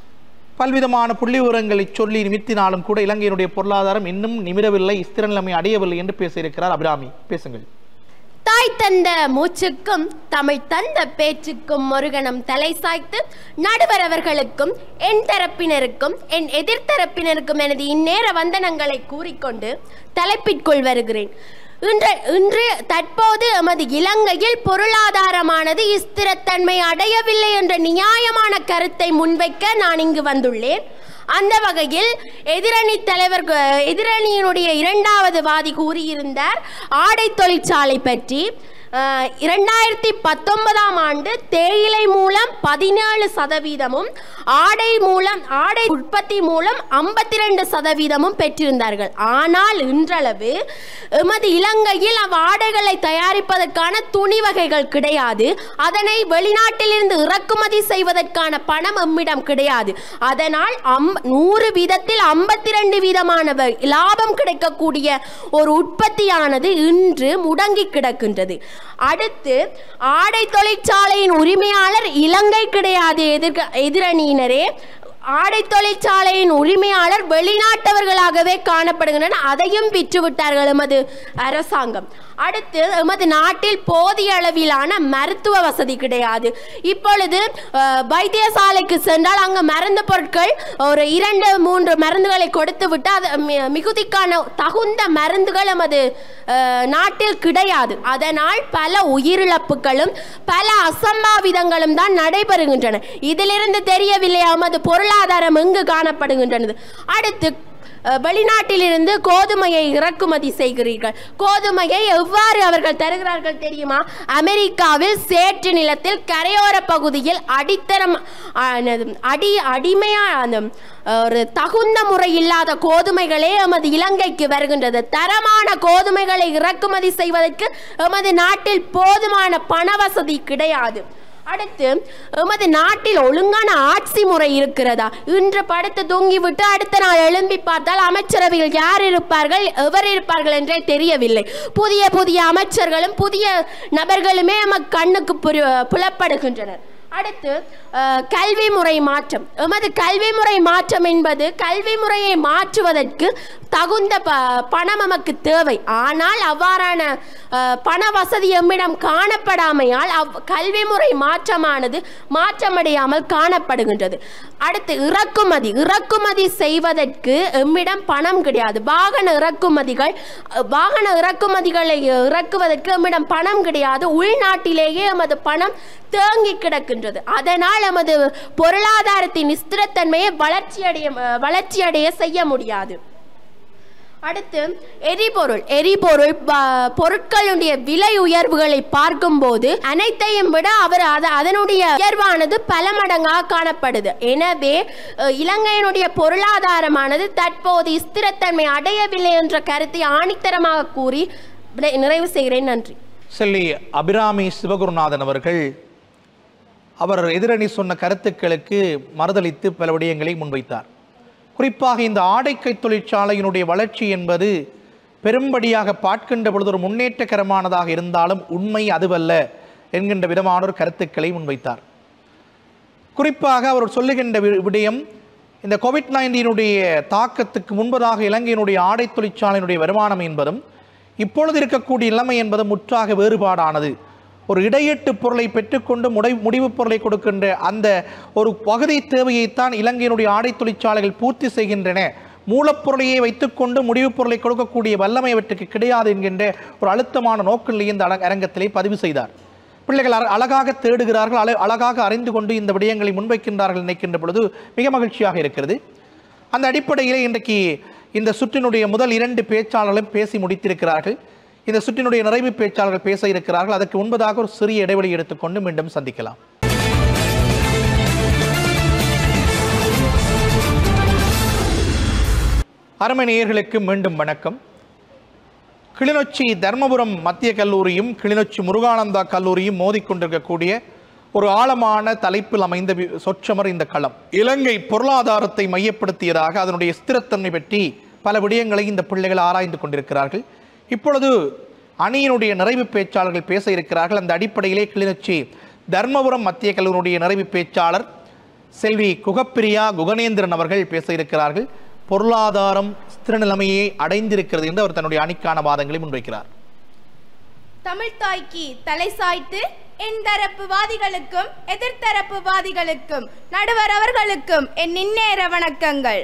பல்விதமான புள்ளி விவரங்களை சொல்லி நிமித்தினாலும் கூட இலங்கையினுடைய பொருளாதாரம் இன்னும் நிமிரவில்லை ஸ்திர நிலைமை அடையவில்லை என்று பேசியிருக்கிறார் அபிராமி பேசுங்கள் தாய் தந்த மூச்சுக்கும் தமிழ் தந்த பேச்சுக்கும் முருகனம் தலை சாய்த்து நடுவர் அவர்களுக்கும் என் தரப்பினருக்கும் என் எதிர்த்தரப்பினருக்கும் எனது இந்நேர வந்தனங்களை கூறிக்கொண்டு தலைப்பிற்குள் வருகிறேன் இன்று இன்று தற்போது எமது இலங்கையில் பொருளாதாரமானது ஸ்திரத்தன்மை அடையவில்லை என்ற நியாயமான கருத்தை முன்வைக்க நான் இங்கு வந்துள்ளேன் அந்த வகையில் எதிரணி தலைவர் கு- எதிரணியினுடைய இரண்டாவது வாதி கூறியிருந்தார் ஆடை தொழிற்சாலை பற்றி அஹ், இரண்டாயிரத்தி பத்தொன்பதாம் ஆண்டு தேயிலை மூலம் பதினேழு சதவீதமும் ஆடை மூலம் ஆடை உற்பத்தி மூலம் ஐம்பத்தி ரெண்டு சதவீதமும் பெற்றிருந்தார்கள் ஆனால் இன்றளவு எமது இலங்கையில் அவ்வாடைகளை தயாரிப்பதற்கான துணி வகைகள் கிடையாது அதனை வெளிநாட்டிலிருந்து இறக்குமதி செய்வதற்கான பணம் எம்மிடம் கிடையாது அதனால் அம் நூறு வீதத்தில் ஐம்பத்தி ரெண்டு வீதமான வ- லாபம் கிடைக்கக்கூடிய ஒரு உற்பத்தியானது இன்று முடங்கி கிடக்கின்றது அடுத்து ஆடை தொழிற்சாலையின் உரிமையாளர் இலங்கை கிடையாது எதிர்க்க எதிரணியினரே ஆடை தொழிற்சாலையின் உரிமையாளர் வெளிநாட்டவர்களாகவே காணப்படுகின்றனர் அதையும் விற்றுவிட்டார்கள் எமது அரசாங்கம் அடுத்து எமது நாட்டில் போதிய அளவிலான மருத்துவ வசதி கிடையாது இப்பொழுது அஹ், வைத்தியசாலைக்கு சென்றால் அங்கு மருந்து பொருட்கள் ஒரு இரண்டு மூன்று மருந்துகளை கொடுத்து விட்டு அது மி- மிகுதிக்கான தகுந்த மருந்துகள் எமது அஹ், நாட்டில் கிடையாது அதனால் பல உயிரிழப்புகளும் பல அசம்பாவிதங்களும் தான் நடைபெறுகின்றன இதிலிருந்து தெரியவில்லை எமது பொருளாதாரம் எங்கு காணப்படுகின்றது அடுத்து அஹ், வெளிநாட்டிலிருந்து கோதுமையை இறக்குமதி செய்கிறீர்கள் கோதுமையை எவ்வாறு அவர்கள் தருகிறார்கள் தெரியுமா அமெரிக்காவில் சேற்று நிலத்தில் கரையோர பகுதியில் அடித்தரம் ஆனது, அடி அடிமையா அந்த, அஹ், ஒரு தகுந்த முறை இல்லாத கோதுமைகளே எமது இலங்கைக்கு வருகின்றது தரமான கோதுமைகளை இறக்குமதி செய்வதற்கு எமது நாட்டில் போதுமான பண வசதி கிடையாது அடுத்து எமது நாட்டில் ஒழுங்கான ஆட்சி முறை இருக்கிறதா இன்று படுத்து தூங்கிவிட்டு அடுத்த நாள் எழும்பி பார்த்தால் அமைச்சரவையில் யார் இருப்பார்கள் எவர் இருப்பார்கள் என்றே தெரியவில்லை புதிய புதிய அமைச்சர்களும் புதிய நபர்களுமே எமக்கு கண்ணுக்கு புரி- புலப்படுகின்றனர் அடுத்து அஹ், கல்வி முறை மாற்றம் எமது கல்வி முறை மாற்றம் என்பது கல்வி முறையை மாற்றுவதற்கு தகுந்த ப பணம் நமக்கு தேவை ஆனால் அவ்வாறான அஹ், பண வசதி எம்மிடம் காணப்படாமையால் அவ் கல்வி முறை மாற்றமானது மாற்றமடையாமல் காணப்படுகின்றது அடுத்து இறக்குமதி இறக்குமதி செய்வதற்கு எம்மிடம் பணம் கிடையாது வாகன இறக்குமதிகள் அஹ், வாகன இறக்குமதிகளை இறக்குவதற்கு எம்மிடம் பணம் கிடையாது உள்நாட்டிலேயே எமது பணம் தேங்கி கிடக்கின்றது அதனால் எமது பொருளாதாரத்தின் ஸ்திரத்தன்மையை வளர்ச்சியடைய வளர்ச்சியடைய செய்ய முடியாது அடுத்து எரிபொருள் எரிபொருள் ப- பொருட்களுடைய விலை உயர்வுகளை பார்க்கும்போது அனைத்தையும் விட அவர் அத- அதனுடைய உயர்வானது பல மடங்காக காணப்படுது எனவே அஹ், இலங்கையினுடைய பொருளாதாரமானது தற்போது ஸ்திரத்தன்மை அடையவில்லை என்ற கருத்தை ஆணித்தரமாக கூறி விடை- நிறைவு செய்கிறேன் நன்றி செல்லி அபிராமி சிவகுருநாதன் அவர்கள் அவர் எதிரணி சொன்ன கருத்துக்களுக்கு மறுதளித்து பல விடயங்களை முன்வைத்தார் குறிப்பாக இந்த ஆடைக்கை தொழிற்சாலையினுடைய வளர்ச்சி என்பது பெரும்படியாக பார்க்கின்ற பொழுது ஒரு முன்னேற்றகரமானதாக இருந்தாலும் உண்மை அதுவல்ல என்கின்ற விதமான ஒரு கருத்துக்களை முன்வைத்தார் குறிப்பாக அவர் சொல்லுகின்ற வி- விடயம் இந்த கோவிட் நைன்டீனுடைய தாக்கத்துக்கு முன்பதாக இலங்கையினுடைய ஆடை தொழிற்சாலையினுடைய வருமானம் என்பதும் இப்பொழுது இருக்கக்கூடிய நிலைமை என்பது முற்றாக வேறுபாடானது ஒரு இடையீட்டு பொருளை பெற்றுக்கொண்டு முடை முடிவுப் பொருளை கொடுக்கின்ற அந்த ஒரு பகுதி தேவையைத்தான் இலங்கையினுடைய ஆடை தொழிற்சாலைகள் பூர்த்தி செய்கின்றன மூலப்பொருளையே வைத்துக்கொண்டு முடிவுப் பொருளை கொடுக்கக்கூடிய வல்லமை அவற்றுக்கு கிடையாது என்கின்ற ஒரு அழுத்தமான நோக்கிலே இந்த அல- அரங்கத்திலே பதிவு செய்தார் பிள்ளைகள் அழ- அழகாக தேடுகிறார்கள் அழ- அழகாக அறிந்து கொண்டு இந்த விடயங்களை முன்வைக்கின்றார்கள் நினைக்கின்ற பொழுது மிக மகிழ்ச்சியாக இருக்கிறது அந்த அடிப்படையிலே இன்றைக்கு இந்த சுற்றினுடைய முதல் இரண்டு பேச்சாளர்களும் பேசி முடித்திருக்கிறார்கள் இந்த சுற்றினுடைய நிறைவு பேச்சாளர்கள் பேச இருக்கிறார்கள் அதற்கு முன்பதாக ஒரு சிறிய இடைவெளி எடுத்துக்கொண்டு மீண்டும் சந்திக்கலாம் அருமை நேயர்களுக்கு மீண்டும் வணக்கம் கிளிநொச்சி தர்மபுரம் மத்திய கல்லூரியும் கிளிநொச்சி முருகானந்தா கல்லூரியும் மோதிக்கொண்டிருக்கக்கூடிய ஒரு ஆழமான தலைப்பில் அமைந்த வி- சொற்றமர் இந்த களம் இலங்கை பொருளாதாரத்தை மையப்படுத்தியதாக அதனுடைய ஸ்திரத்தன்மை பற்றி பல விடயங்களை இந்த பிள்ளைகள் ஆராய்ந்து கொண்டிருக்கிறார்கள் இப்பொழுது அணியினுடைய நிறைவு பேச்சாளர்கள் பேச இருக்கிறார்கள் அந்த அடிப்படையிலே கிளிநொச்சி தர்மபுரம் மத்திய கல்லூரியுடைய நிறைவு பேச்சாளர் செல்வி குகப்பிரியா குகனேந்திரன் அவர்கள் பேச இருக்கிறார்கள் பொருளாதாரம் ஸ்திர நிலைமையை அடைந்திருக்கிறது என்று அவர் தன்னுடைய அணிக்கான வாதங்களை முன்வைக்கிறார் தமிழ்த்தாய்க்கு தலை சாய்த்து என் தரப்பு வாதிகளுக்கும் எதிர்த்தரப்பு வாதிகளுக்கும் நடுவர் அவர்களுக்கும் என் இந்நேர வணக்கங்கள்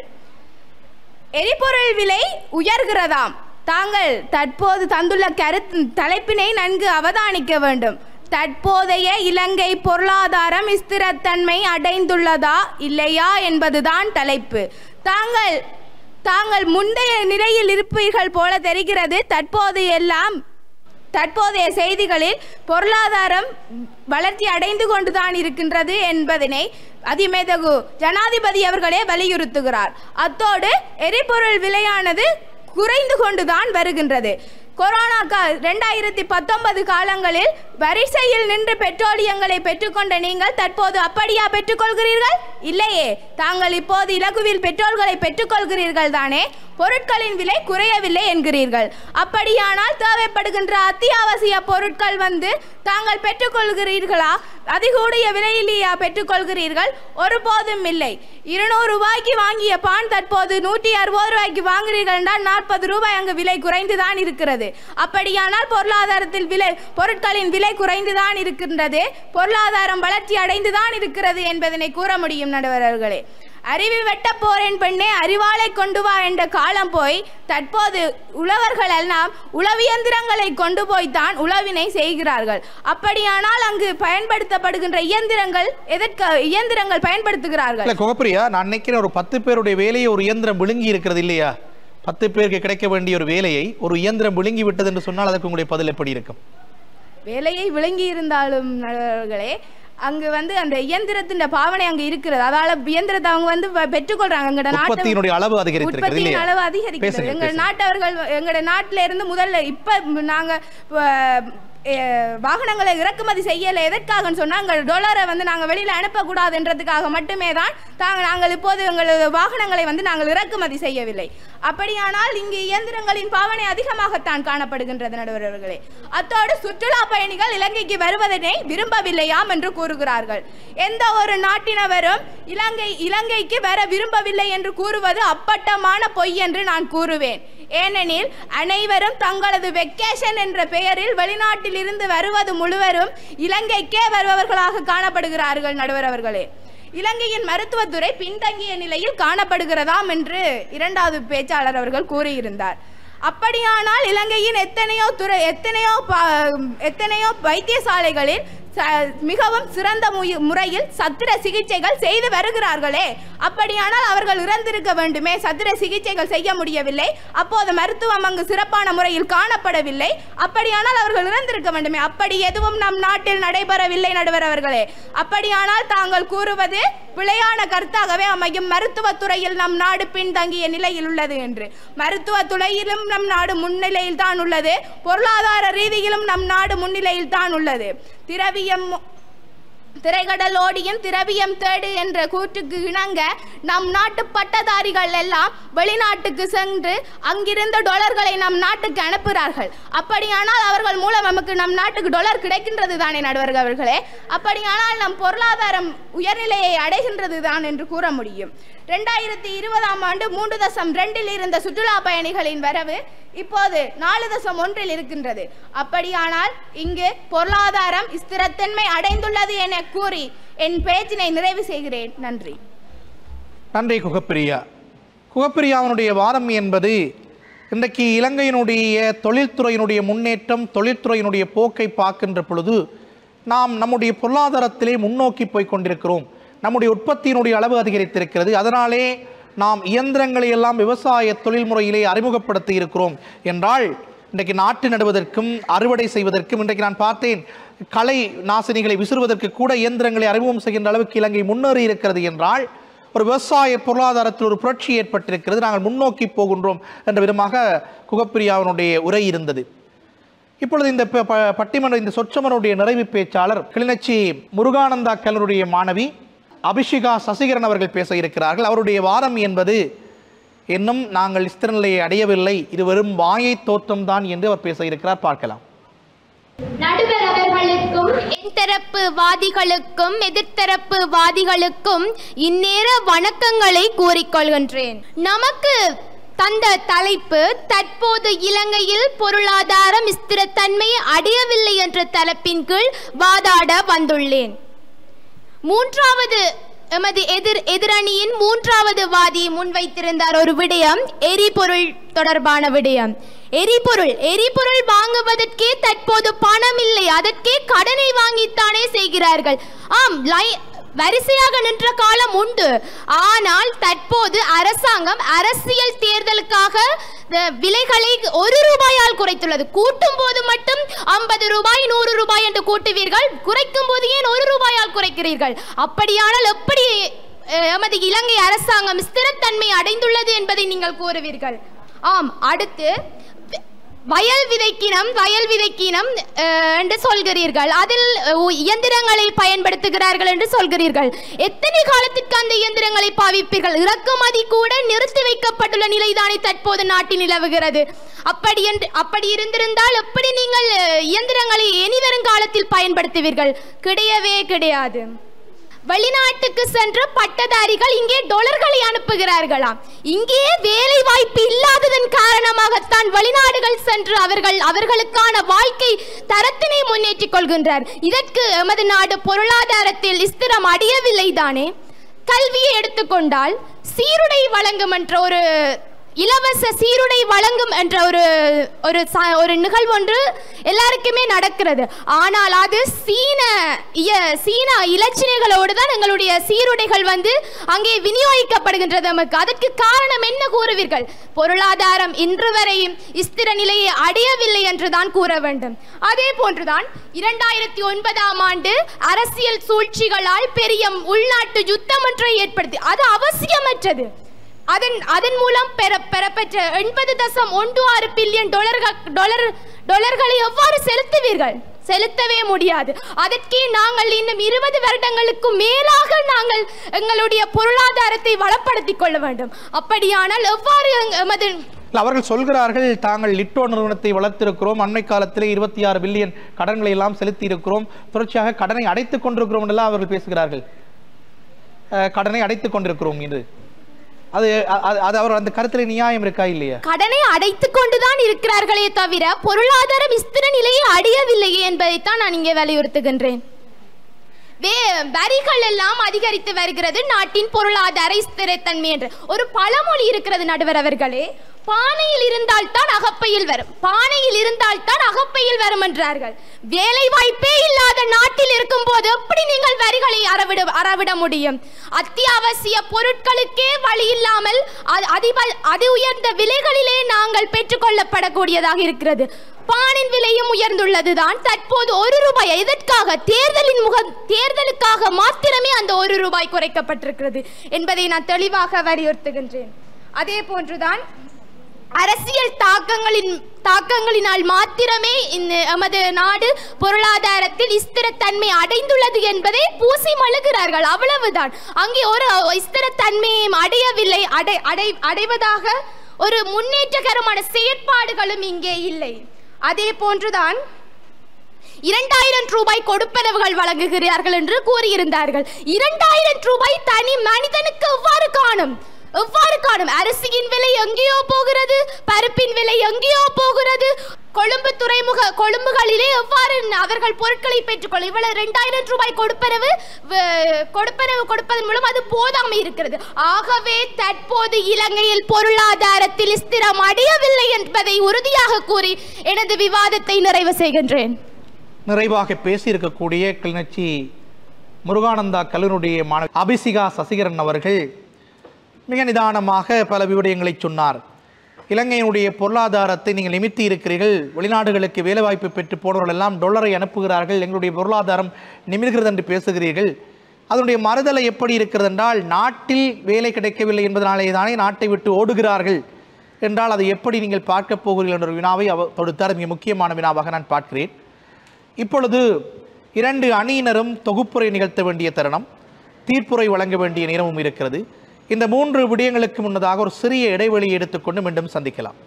எரிபொருள் விலை உயர்கிறதாம் தாங்கள் தற்போது தந்துள்ள கருத்து தலைப்பினை நன்கு அவதானிக்க வேண்டும் தற்போதைய இலங்கை பொருளாதாரம் ஸ்திரத்தன்மை அடைந்துள்ளதா இல்லையா என்பதுதான் தலைப்பு தாங்கள் தாங்கள் முந்தைய நிலையில் இருப்பீர்கள் போல தெரிகிறது தற்போது எல்லாம் தற்போதைய செய்திகளில் பொருளாதாரம் வளர்ச்சி அடைந்து கொண்டுதான் இருக்கின்றது என்பதனை அதிமேதகு ஜனாதிபதி அவர்களே வலியுறுத்துகிறார் அத்தோடு எரிபொருள் விலையானது குறைந்து கொண்டுதான் வருகின்றது கொரோனா கா ரெண்டாயிரத்தி பத்தொன்பது காலங்களில் வரிசையில் நின்று பெட்ரோலியங்களை பெற்றுக்கொண்ட நீங்கள் தற்போது அப்படியா பெற்றுக்கொள்கிறீர்கள் இல்லையே தாங்கள் இப்போது இலகுவில் பெட்ரோல்களை பெற்றுக்கொள்கிறீர்கள் தானே பொருட்களின் விலை குறையவில்லை என்கிறீர்கள் அப்படியானால் தேவைப்படுகின்ற அத்தியாவசிய பொருட்கள் வந்து தாங்கள் பெற்றுக்கொள்கிறீர்களா அதிகூடிய விலையிலேயா பெற்றுக்கொள்கிறீர்கள் ஒருபோதும் இல்லை இருநூறு ரூபாய்க்கு வாங்கிய பான் தற்போது நூற்றி அறுபது ரூபாய்க்கு வாங்குறீர்கள் என்றால் நாற்பது ரூபாய் அங்கு விலை குறைந்துதான் இருக்கிறது அப்படியானால் பொருளாதாரத்தில் விலை பொருட்களின் விலை குறைந்துதான் இருக்கின்றது பொருளாதாரம் வளர்ச்சி அடைந்துதான் இருக்கிறது என்பதனை கூற முடியும் நடுவர்களே அறிவு வெட்ட போறேன் பெண்ணே அறிவாளை கொண்டு வா என்ற காலம் போய் தற்போது உழவர்கள் எல்லாம் உளவியந்திரங்களை கொண்டு போய்த்தான் உழவினை செய்கிறார்கள் அப்படியானால் அங்கு பயன்படுத்தப்படுகின்ற இயந்திரங்கள் எதற்கு இயந்திரங்கள் பயன்படுத்துகிறார்கள் இல்ல குகப்பிரியா நான் நினைக்கிறேன் ஒரு பத்து பேருடைய வேலையை ஒரு இயந்திரம் விழுங்கி இருக்கிறது இல்லையா பத்து பேருக்கு கிடைக்க வேண்டிய ஒரு வேலையை ஒரு இயந்திரம் விழுங்கி விட்டது என்று சொன்னால் அதற்கு உங்களுடைய பதில் எப்படி இருக்கும் வேலையை விளங்கி இருந்தாலும் நடுவர்களே அங்கு வந்து அந்த இயந்திரத்தின் பாவனை அங்கு இருக்கிறது அதால இயந்திரத்தை அவங்க வந்து பெ- பெற்றுக்கொள்றாங்க எங்கட நாட்டு உற்பத்தியினுடைய அளவு அதிகரித்திருக்கிறது உற்பத்தியின் இல்லையா அளவு அதிகரிக்கிறது பேசுங்க, எங்க பேசுங்க. நாட்டவர்கள் எங்கட நாட்டில இருந்து முதல்ல இப்ப நாங்க அஹ், அஹ், வாகனங்களை இறக்குமதி செய்யலை எதற்காகன்னு சொன்னால் எங்கள் டொலரை வந்து நாங்கள் வெளியில் அனுப்பக்கூடாதுன்றதுக்காக மட்டுமே தான் தாங்கள் நாங்கள் இப்போது எங்களது வாகனங்களை வந்து நாங்கள் இறக்குமதி செய்யவில்லை அப்படியானால் இங்கு இயந்திரங்களின் பாவனை அதிகமாகத்தான் காணப்படுகின்றது நடுவர்களே அத்தோடு சுற்றுலா பயணிகள் இலங்கைக்கு வருவதனை விரும்பவில்லையாம் என்று கூறுகிறார்கள் எந்த ஒரு நாட்டினவரும் இலங்கை இலங்கைக்கு வர விரும்பவில்லை என்று கூறுவது அப்பட்டமான பொய் என்று நான் கூறுவேன் ஏனெனில் அனைவரும் தங்களது வெக்கேஷன் என்ற பெயரில் வெளிநாட்டில் இருந்து வருவது முழுவதும் இலங்கைக்கே வருபவர்களாக காணப்படுகிறார்கள் நடுவர் அவர்களே இலங்கையின் மருத்துவத்துறை பின்தங்கிய நிலையில் காணப்படுகிறதாம் என்று இரண்டாவது பேச்சாளர் அவர்கள் கூறியிருந்தார் அப்படியானால் இலங்கையின் எத்தனையோ துறை எத்தனையோ ப- எத்தனையோ வைத்தியசாலைகளில் ச- மிகவும் சிறந்த முய- முறையில் சத்திர சிகிச்சைகள் செய்து வருகிறார்களே அப்படியானால் அவர்கள் இறந்திருக்க வேண்டுமே சத்திர சிகிச்சைகள் செய்ய முடியவில்லை அப்போது மருத்துவம் அங்கு சிறப்பான முறையில் காணப்படவில்லை அப்படியானால் அவர்கள் இறந்திருக்க வேண்டுமே அப்படி எதுவும் நம் நாட்டில் நடைபெறவில்லை நடுவர் அவர்களே அப்படியானால் தாங்கள் கூறுவது பிழையான கருத்தாகவே அமையும் மருத்துவத்துறையில் நம் நாடு பின்தங்கிய நிலையில் உள்ளது என்று மருத்துவத் துறையிலும் நம் நாடு முன்னிலையில் தான் உள்ளது பொருளாதார ரீதியிலும் நம் நாடு முன்னிலையில் தான் உள்ளது திரவியம் திரைகடலோடியும் திரவியம் தேடு என்ற கூற்றுக்கு இணங்க நம் நாட்டு பட்டதாரிகள் எல்லாம் வெளிநாட்டுக்கு சென்று அங்கிருந்த டொலர்களை நம் நாட்டுக்கு அனுப்புகிறார்கள் அப்படியானால் அவர்கள் மூலம் நமக்கு நம் நாட்டுக்கு டொலர் கிடைக்கின்றது தானே நடுவர்கள் அவர்களே அப்படியானால் நம் பொருளாதாரம் உயர்நிலையை அடைகின்றது தான் என்று கூற முடியும் ரெண்டாயிரத்தி இருபதாம் ஆண்டு மூன்று தசம் ரெண்டில் இருந்த சுற்றுலா பயணிகளின் வரவு இப்போது நாலு தசம் ஒன்றில் இருக்கின்றது அப்படியானால் இங்கு பொருளாதாரம் ஸ்திரத்தன்மை அடைந்துள்ளது என கூறி என் பேச்சினை நிறைவு செய்கிறேன் நன்றி நன்றி குகப்பிரியா குகப்பிரியாவினுடைய வாதம் என்பது இன்றைக்கு இலங்கையினுடைய தொழில்துறையினுடைய முன்னேற்றம் தொழில்துறையினுடைய போக்கை பார்க்கின்ற பொழுது நாம் நம்முடைய பொருளாதாரத்திலே முன்னோக்கி போய் கொண்டிருக்கிறோம் நம்முடைய உற்பத்தியினுடைய அளவு அதிகரித்திருக்கிறது அதனாலே நாம் இயந்திரங்களை எல்லாம் விவசாய தொழில்முறையிலே அறிமுகப்படுத்தி இருக்கிறோம் என்றால் இன்றைக்கு நாட்டு நடுவதற்கும் அறுவடை செய்வதற்கும் இன்றைக்கு நான் பார்த்தேன் களை நாசினிகளை விசிறுவதற்கு கூட இயந்திரங்களை அறிமுகம் செய்கின்ற அளவுக்கு இலங்கை முன்னேறி இருக்கிறது என்றால் ஒரு விவசாய பொருளாதாரத்தில் ஒரு புரட்சி ஏற்பட்டிருக்கிறது நாங்கள் முன்னோக்கி போகின்றோம் என்ற விதமாக குகப்பிரியாவினுடைய உரை இருந்தது இப்பொழுது இந்த ப- ப- பட்டிமன்ற இந்த சொற்றமனுடைய நிறைவு பேச்சாளர் கிளிநொச்சி முருகானந்தா கல்லூரிய மாணவி அபிஷிகா சசிகரன் அவர்கள் பேச இருக்கிறார்கள் அவருடைய வாதம் என்பது இன்னும் நாங்கள் ஸ்திரநிலையை அடையவில்லை இது வெறும் வாயை தோற்றம்தான் என்று அவர் பேச இருக்கிறார் பார்க்கலாம் நடுவர் அவர்களுக்கும் என்தரப்பு வாதிகளுக்கும் எதிர்த்தரப்பு வாதிகளுக்கும் இந்நேர வணக்கங்களை கூறிக்கொள்கின்றேன் நமக்கு தந்த தலைப்பு தற்போது இலங்கையில் பொருளாதாரம் ஸ்திரத்தன்மை அடையவில்லை என்ற தலைப்பின் கீழ் வாதாட வந்துள்ளேன் மூன்றாவது எமது எதிர் எதிரணியின் மூன்றாவது வாதி முன்வைத்திருந்தார் ஒரு விடயம் எரிபொருள் தொடர்பான விடயம் எரிபொருள் எரிபொருள் வாங்குவதற்கே தற்போது பணம் இல்லை அதற்கே கடனை வாங்கித்தானே செய்கிறார்கள் ஆம் லை வரிசையாக நின்ற காலம் உண்டு ஆனால் தற்போது அரசாங்கம் அரசியல் தேர்தலுக்காக அஹ், விலைகளை ஒரு ரூபாயால் குறைத்துள்ளது கூட்டும் போது மட்டும் ஐம்பது ரூபாய் நூறு ரூபாய் என்று கூட்டுவீர்கள் குறைக்கும் போது ஏன் ஒரு ரூபாயால் குறைக்கிறீர்கள் அப்படியானால் எப்படி அஹ், எமது இலங்கை அரசாங்கம் ஸ்திரத்தன்மை அடைந்துள்ளது என்பதை நீங்கள் கூறுவீர்கள் ஆம் அடுத்து வயல் விதைக்கினம் வயல் விதைக்கினம் அஹ், என்று சொல்கிறீர்கள் அதில் அஹ், உ- இயந்திரங்களை பயன்படுத்துகிறார்கள் என்று சொல்கிறீர்கள் எத்தனை காலத்திற்கு அந்த இயந்திரங்களை பாவிப்பீர்கள் இறக்குமதி கூட நிறுத்தி வைக்கப்பட்டுள்ள நிலைதானே தற்போது நாட்டில் நிலவுகிறது அப்படி என்று அப்படி இருந்திருந்தால் எப்படி நீங்கள் அஹ், இயந்திரங்களை இனிவரும் காலத்தில் பயன்படுத்துவீர்கள் கிடையவே கிடையாது வெளிநாட்டுக்கு சென்ற பட்டதாரிகள் இங்கே டொலர்களை அனுப்புகிறார்களாம் இங்கே வேலை வாய்ப்பு இல்லாததன் காரணமாகத்தான் வெளிநாடுகள் சென்று அவர்கள் அவர்களுக்கான வாழ்க்கை தரத்தினை முன்னேற்றிக் கொள்கின்றார் இதற்கு எமது நாடு பொருளாதாரத்தில் ஸ்திரம் அடையவில்லை தானே கல்வியை எடுத்துக்கொண்டால் சீருடை வழங்கும் என்ற ஒரு இலவச சீருடை வழங்கும் என்ற ஒரு ஒரு ச- ஒரு நிகழ்வு ஒன்று எல்லாருக்குமே நடக்கிறது ஆனால் அது சீன இய- சீன இலச்சினைகளோடு தான் எங்களுடைய சீருடைகள் வந்து அங்கே விநியோகிக்கப்படுகின்றது நமக்கு அதற்கு காரணம் என்ன கூறுவீர்கள் பொருளாதாரம் இன்று வரையும் ஸ்திர நிலையை அடையவில்லை என்று தான் கூற வேண்டும் அதே போன்றுதான் இரண்டாயிரத்தி ஒன்பதாம் ஆண்டு அரசியல் சூழ்ச்சிகளால் பெரிய உள்நாட்டு யுத்தம் ஒன்றை ஏற்படுத்தி அது அவசியமற்றது அதன் அதன் மூலம் பெற பெறப்பெற்ற எண்பது தசம் ஒன்று ஆறு பில்லியன் டாலர்கள் டாலர் டொலர்களை எவ்வாறு செலுத்துவீர்கள் செலுத்தவே முடியாது அதற்கே நாங்கள் இன்னும் இருபது வருடங்களுக்கு மேலாக நாங்கள் எங்களுடைய பொருளாதாரத்தை வளப்படுத்திக் கொள்ள வேண்டும் அப்படியானால் எவ்வாறு எங்க- எமது இல்ல, அவர்கள் சொல்கிறார்கள் தாங்கள் லிட்டோ நிறுவனத்தை வளர்த்திருக்கிறோம் அண்மை காலத்திலே இருபத்தி ஆறு பில்லியன் கடன்களை எல்லாம் செலுத்தி இருக்கிறோம் தொடர்ச்சியாக கடனை அடைத்துக் கொண்டிருக்கிறோம் என்றெல்லாம் அவர்கள் பேசுகிறார்கள் அஹ், கடனை அடைத்துக் கொண்டிருக்கிறோம் என்று அது அது- அது அவர் அந்த கருத்தில் நியாயம் இருக்கா இல்லையா கடனை அடைத்துக் கொண்டுதான் இருக்கிறார்களே தவிர பொருளாதாரம் ஸ்திர நிலையை அடையவில்லையே என்பதைத்தான் நான் இங்கே வலியுறுத்துகின்றேன் வே வரிகள் எல்லாம் அதிகரித்து வருகிறது நாட்டின் பொருளாதார ஸ்திரத்தன்மை என்று ஒரு பழமொழி இருக்கிறது நடுவர் அவர்களே பானையில் இருந்தால் தான் அகப்பையில் வரும் பானையில் இருந்தால் தான் அகப்பையில் வரும் என்றார்கள் வேலை வாய்ப்பே இல்லாத நாட்டில் இருக்கும் போது எப்படி நீங்கள் வரிகளை அறவிட அறவிட முடியும் அத்தியாவசிய பொருட்களுக்கே வழி இல்லாமல் அது அதிப அதி உயர்ந்த விலைகளிலே நாங்கள் பெற்றுக்கொள்ளப்படக்கூடியதாக இருக்கிறது பானின் விலையும் உயர்ந்துள்ளதுதான் தற்போது ஒரு ரூபாய் எதற்காக தேர்தலின் முக தேர்தலுக்காக மாத்திரமே அந்த ஒரு ரூபாய் குறைக்கப்பட்டிருக்கிறது என்பதை நான் தெளிவாக வலியுறுத்துகின்றேன் அதே போன்றுதான் அரசியல் தாக்கங்களின் தாக்கங்களினால் மாத்திரமே இந்த எமது நாடு பொருளாதாரத்தில் ஸ்திரத்தன்மை அடைந்துள்ளது என்பதை பூசி மழுகிறார்கள் அவ்வளவுதான் அங்கே ஒரு ஸ்திரத்தன்மையும் அடையவில்லை அடை அடை அடைவதாக ஒரு முன்னேற்றகரமான செயற்பாடுகளும் இங்கே இல்லை அதே போன்றுதான் இரண்டாயிரம் ரூபாய் கொடுப்பனவுகள் வழங்குகிறார்கள் என்று கூறியிருந்தார்கள் இரண்டாயிரம் ரூபாய் தனி மனிதனுக்கு எவ்வாறு காணும் எவ்வாறு காணும் அரிசியின் விலை எங்கேயோ போகிறது பருப்பின் விலை எங்கேயோ போகிறது கொழும்பு துறைமுக கொழும்புகளிலே எவ்வாறு அவர்கள் பொருட்களை பெற்றுக்கொள்ள இவ்வளவு இரண்டாயிரம் ரூபாய் கொடுப்பனவு வ- கொடுப்பனவு கொடுப்பதன் மூலம் அது போதாமை இருக்கிறது ஆகவே தற்போது இலங்கையில் பொருளாதாரத்தில் ஸ்திரம் அடையவில்லை என்பதை உறுதியாக கூறி எனது விவாதத்தை நிறைவு செய்கின்றேன் நிறைவாக பேசியிருக்கக்கூடிய கிளிநொச்சி முருகானந்தா கல்லூரியுடைய மாணவி அபிசிகா சசிகரன் அவர்கள் மிக நிதானமாக பல விடயங்களை சொன்னார் இலங்கையினுடைய பொருளாதாரத்தை நீங்கள் நிமித்தி இருக்கிறீர்கள் வெளிநாடுகளுக்கு வேலைவாய்ப்பு பெற்று போனவர்கள் எல்லாம் டொலரை அனுப்புகிறார்கள் எங்களுடைய பொருளாதாரம் நிமிர்கிறது என்று பேசுகிறீர்கள் அதனுடைய மறுதலை எப்படி இருக்கிறது என்றால் நாட்டில் வேலை கிடைக்கவில்லை என்பதனாலே தானே நாட்டை விட்டு ஓடுகிறார்கள் என்றால் அதை எப்படி நீங்கள் பார்க்கப் போகிறீர்கள் என்ற ஒரு வினாவை அவர் தொடுத்தார் மிக முக்கியமான வினாவாக நான் பார்க்கிறேன் இப்பொழுது இரண்டு அணியினரும் தொகுப்புரை நிகழ்த்த வேண்டிய தருணம் தீர்ப்புரை வழங்க வேண்டிய நேரமும் இருக்கிறது இந்த மூன்று விடயங்களுக்கு முன்னதாக ஒரு சிறிய இடைவெளியை எடுத்துக்கொண்டு மீண்டும் சந்திக்கலாம்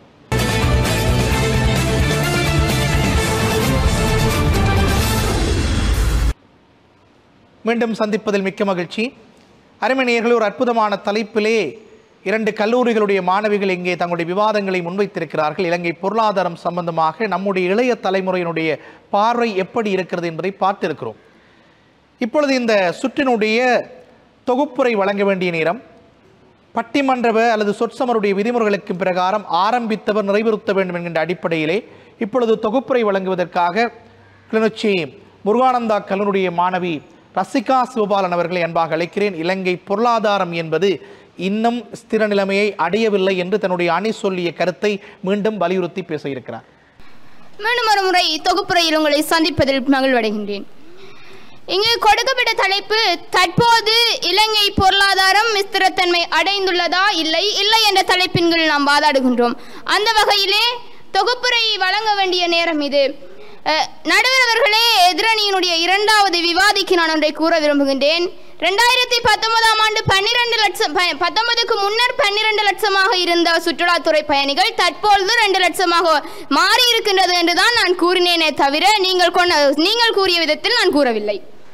மீண்டும் சந்திப்பதில் மிக்க மகிழ்ச்சி அருமைநேயர்கள் ஒரு அற்புதமான தலைப்பிலே இரண்டு கல்லூரிகளுடைய மாணவிகள் இங்கே தங்களுடைய விவாதங்களை முன்வைத்திருக்கிறார்கள் இலங்கை பொருளாதாரம் சம்பந்தமாக நம்முடைய இளைய தலைமுறையினுடைய பார்வை எப்படி இருக்கிறது என்பதை பார்த்திருக்கிறோம் இப்பொழுது இந்த சுற்றினுடைய தொகுப்புரை வழங்க வேண்டிய நேரம் பட்டிமன்ற அல்லது சொற்சமருடைய விதிமுறைகளுக்கு பிரகாரம் ஆரம்பித்தவர் நிறைவேறுத்த வேண்டும் என்கின்ற அடிப்படையிலே இப்பொழுது தொகுப்புரை வழங்குவதற்காக கிளிநொச்சி முருகானந்தா கல்லூரிய மாணவி ரசிகா சிவபாலன் அவர்களை அன்பாக அழைக்கிறேன் இலங்கை பொருளாதாரம் என்பது இன்னும் ஸ்திர நிலைமையை அடையவில்லை என்று தன்னுடைய அணி சொல்லிய கருத்தை மீண்டும் வலியுறுத்தி பேச இருக்கிறார் மீண்டும் ஒரு முறை தொகுப்புரையில் உங்களை சந்திப்பதில் மகிழ்வடைகின்றேன் இங்கு கொடுக்கப்பட்ட தலைப்பு தற்போது இலங்கை பொருளாதாரம் ஸ்திரத்தன்மை அடைந்துள்ளதா இல்லை இல்லை என்ற தலைப்பின் கீழ் நாம் வாதாடுகின்றோம் அந்த வகையிலே தொகுப்புரை வழங்க வேண்டிய நேரம் இது அஹ், நடுவர் அவர்களே எதிரணியினுடைய இரண்டாவது விவாதிக்கு நான் ஒன்றை கூற விரும்புகின்றேன் ரெண்டாயிரத்தி பத்தொன்பதாம் ஆண்டு பன்னிரண்டு லட்சம் ப- பத்தொன்பதுக்கு முன்னர் பன்னிரண்டு லட்சமாக இருந்த சுற்றுலாத்துறை பயணிகள் தற்பொழுது ரெண்டு லட்சமாக மாறி இருக்கின்றது என்றுதான் நான் கூறினேனே தவிர நீங்கள் கொண்ட நீங்கள் கூறிய விதத்தில் நான் கூறவில்லை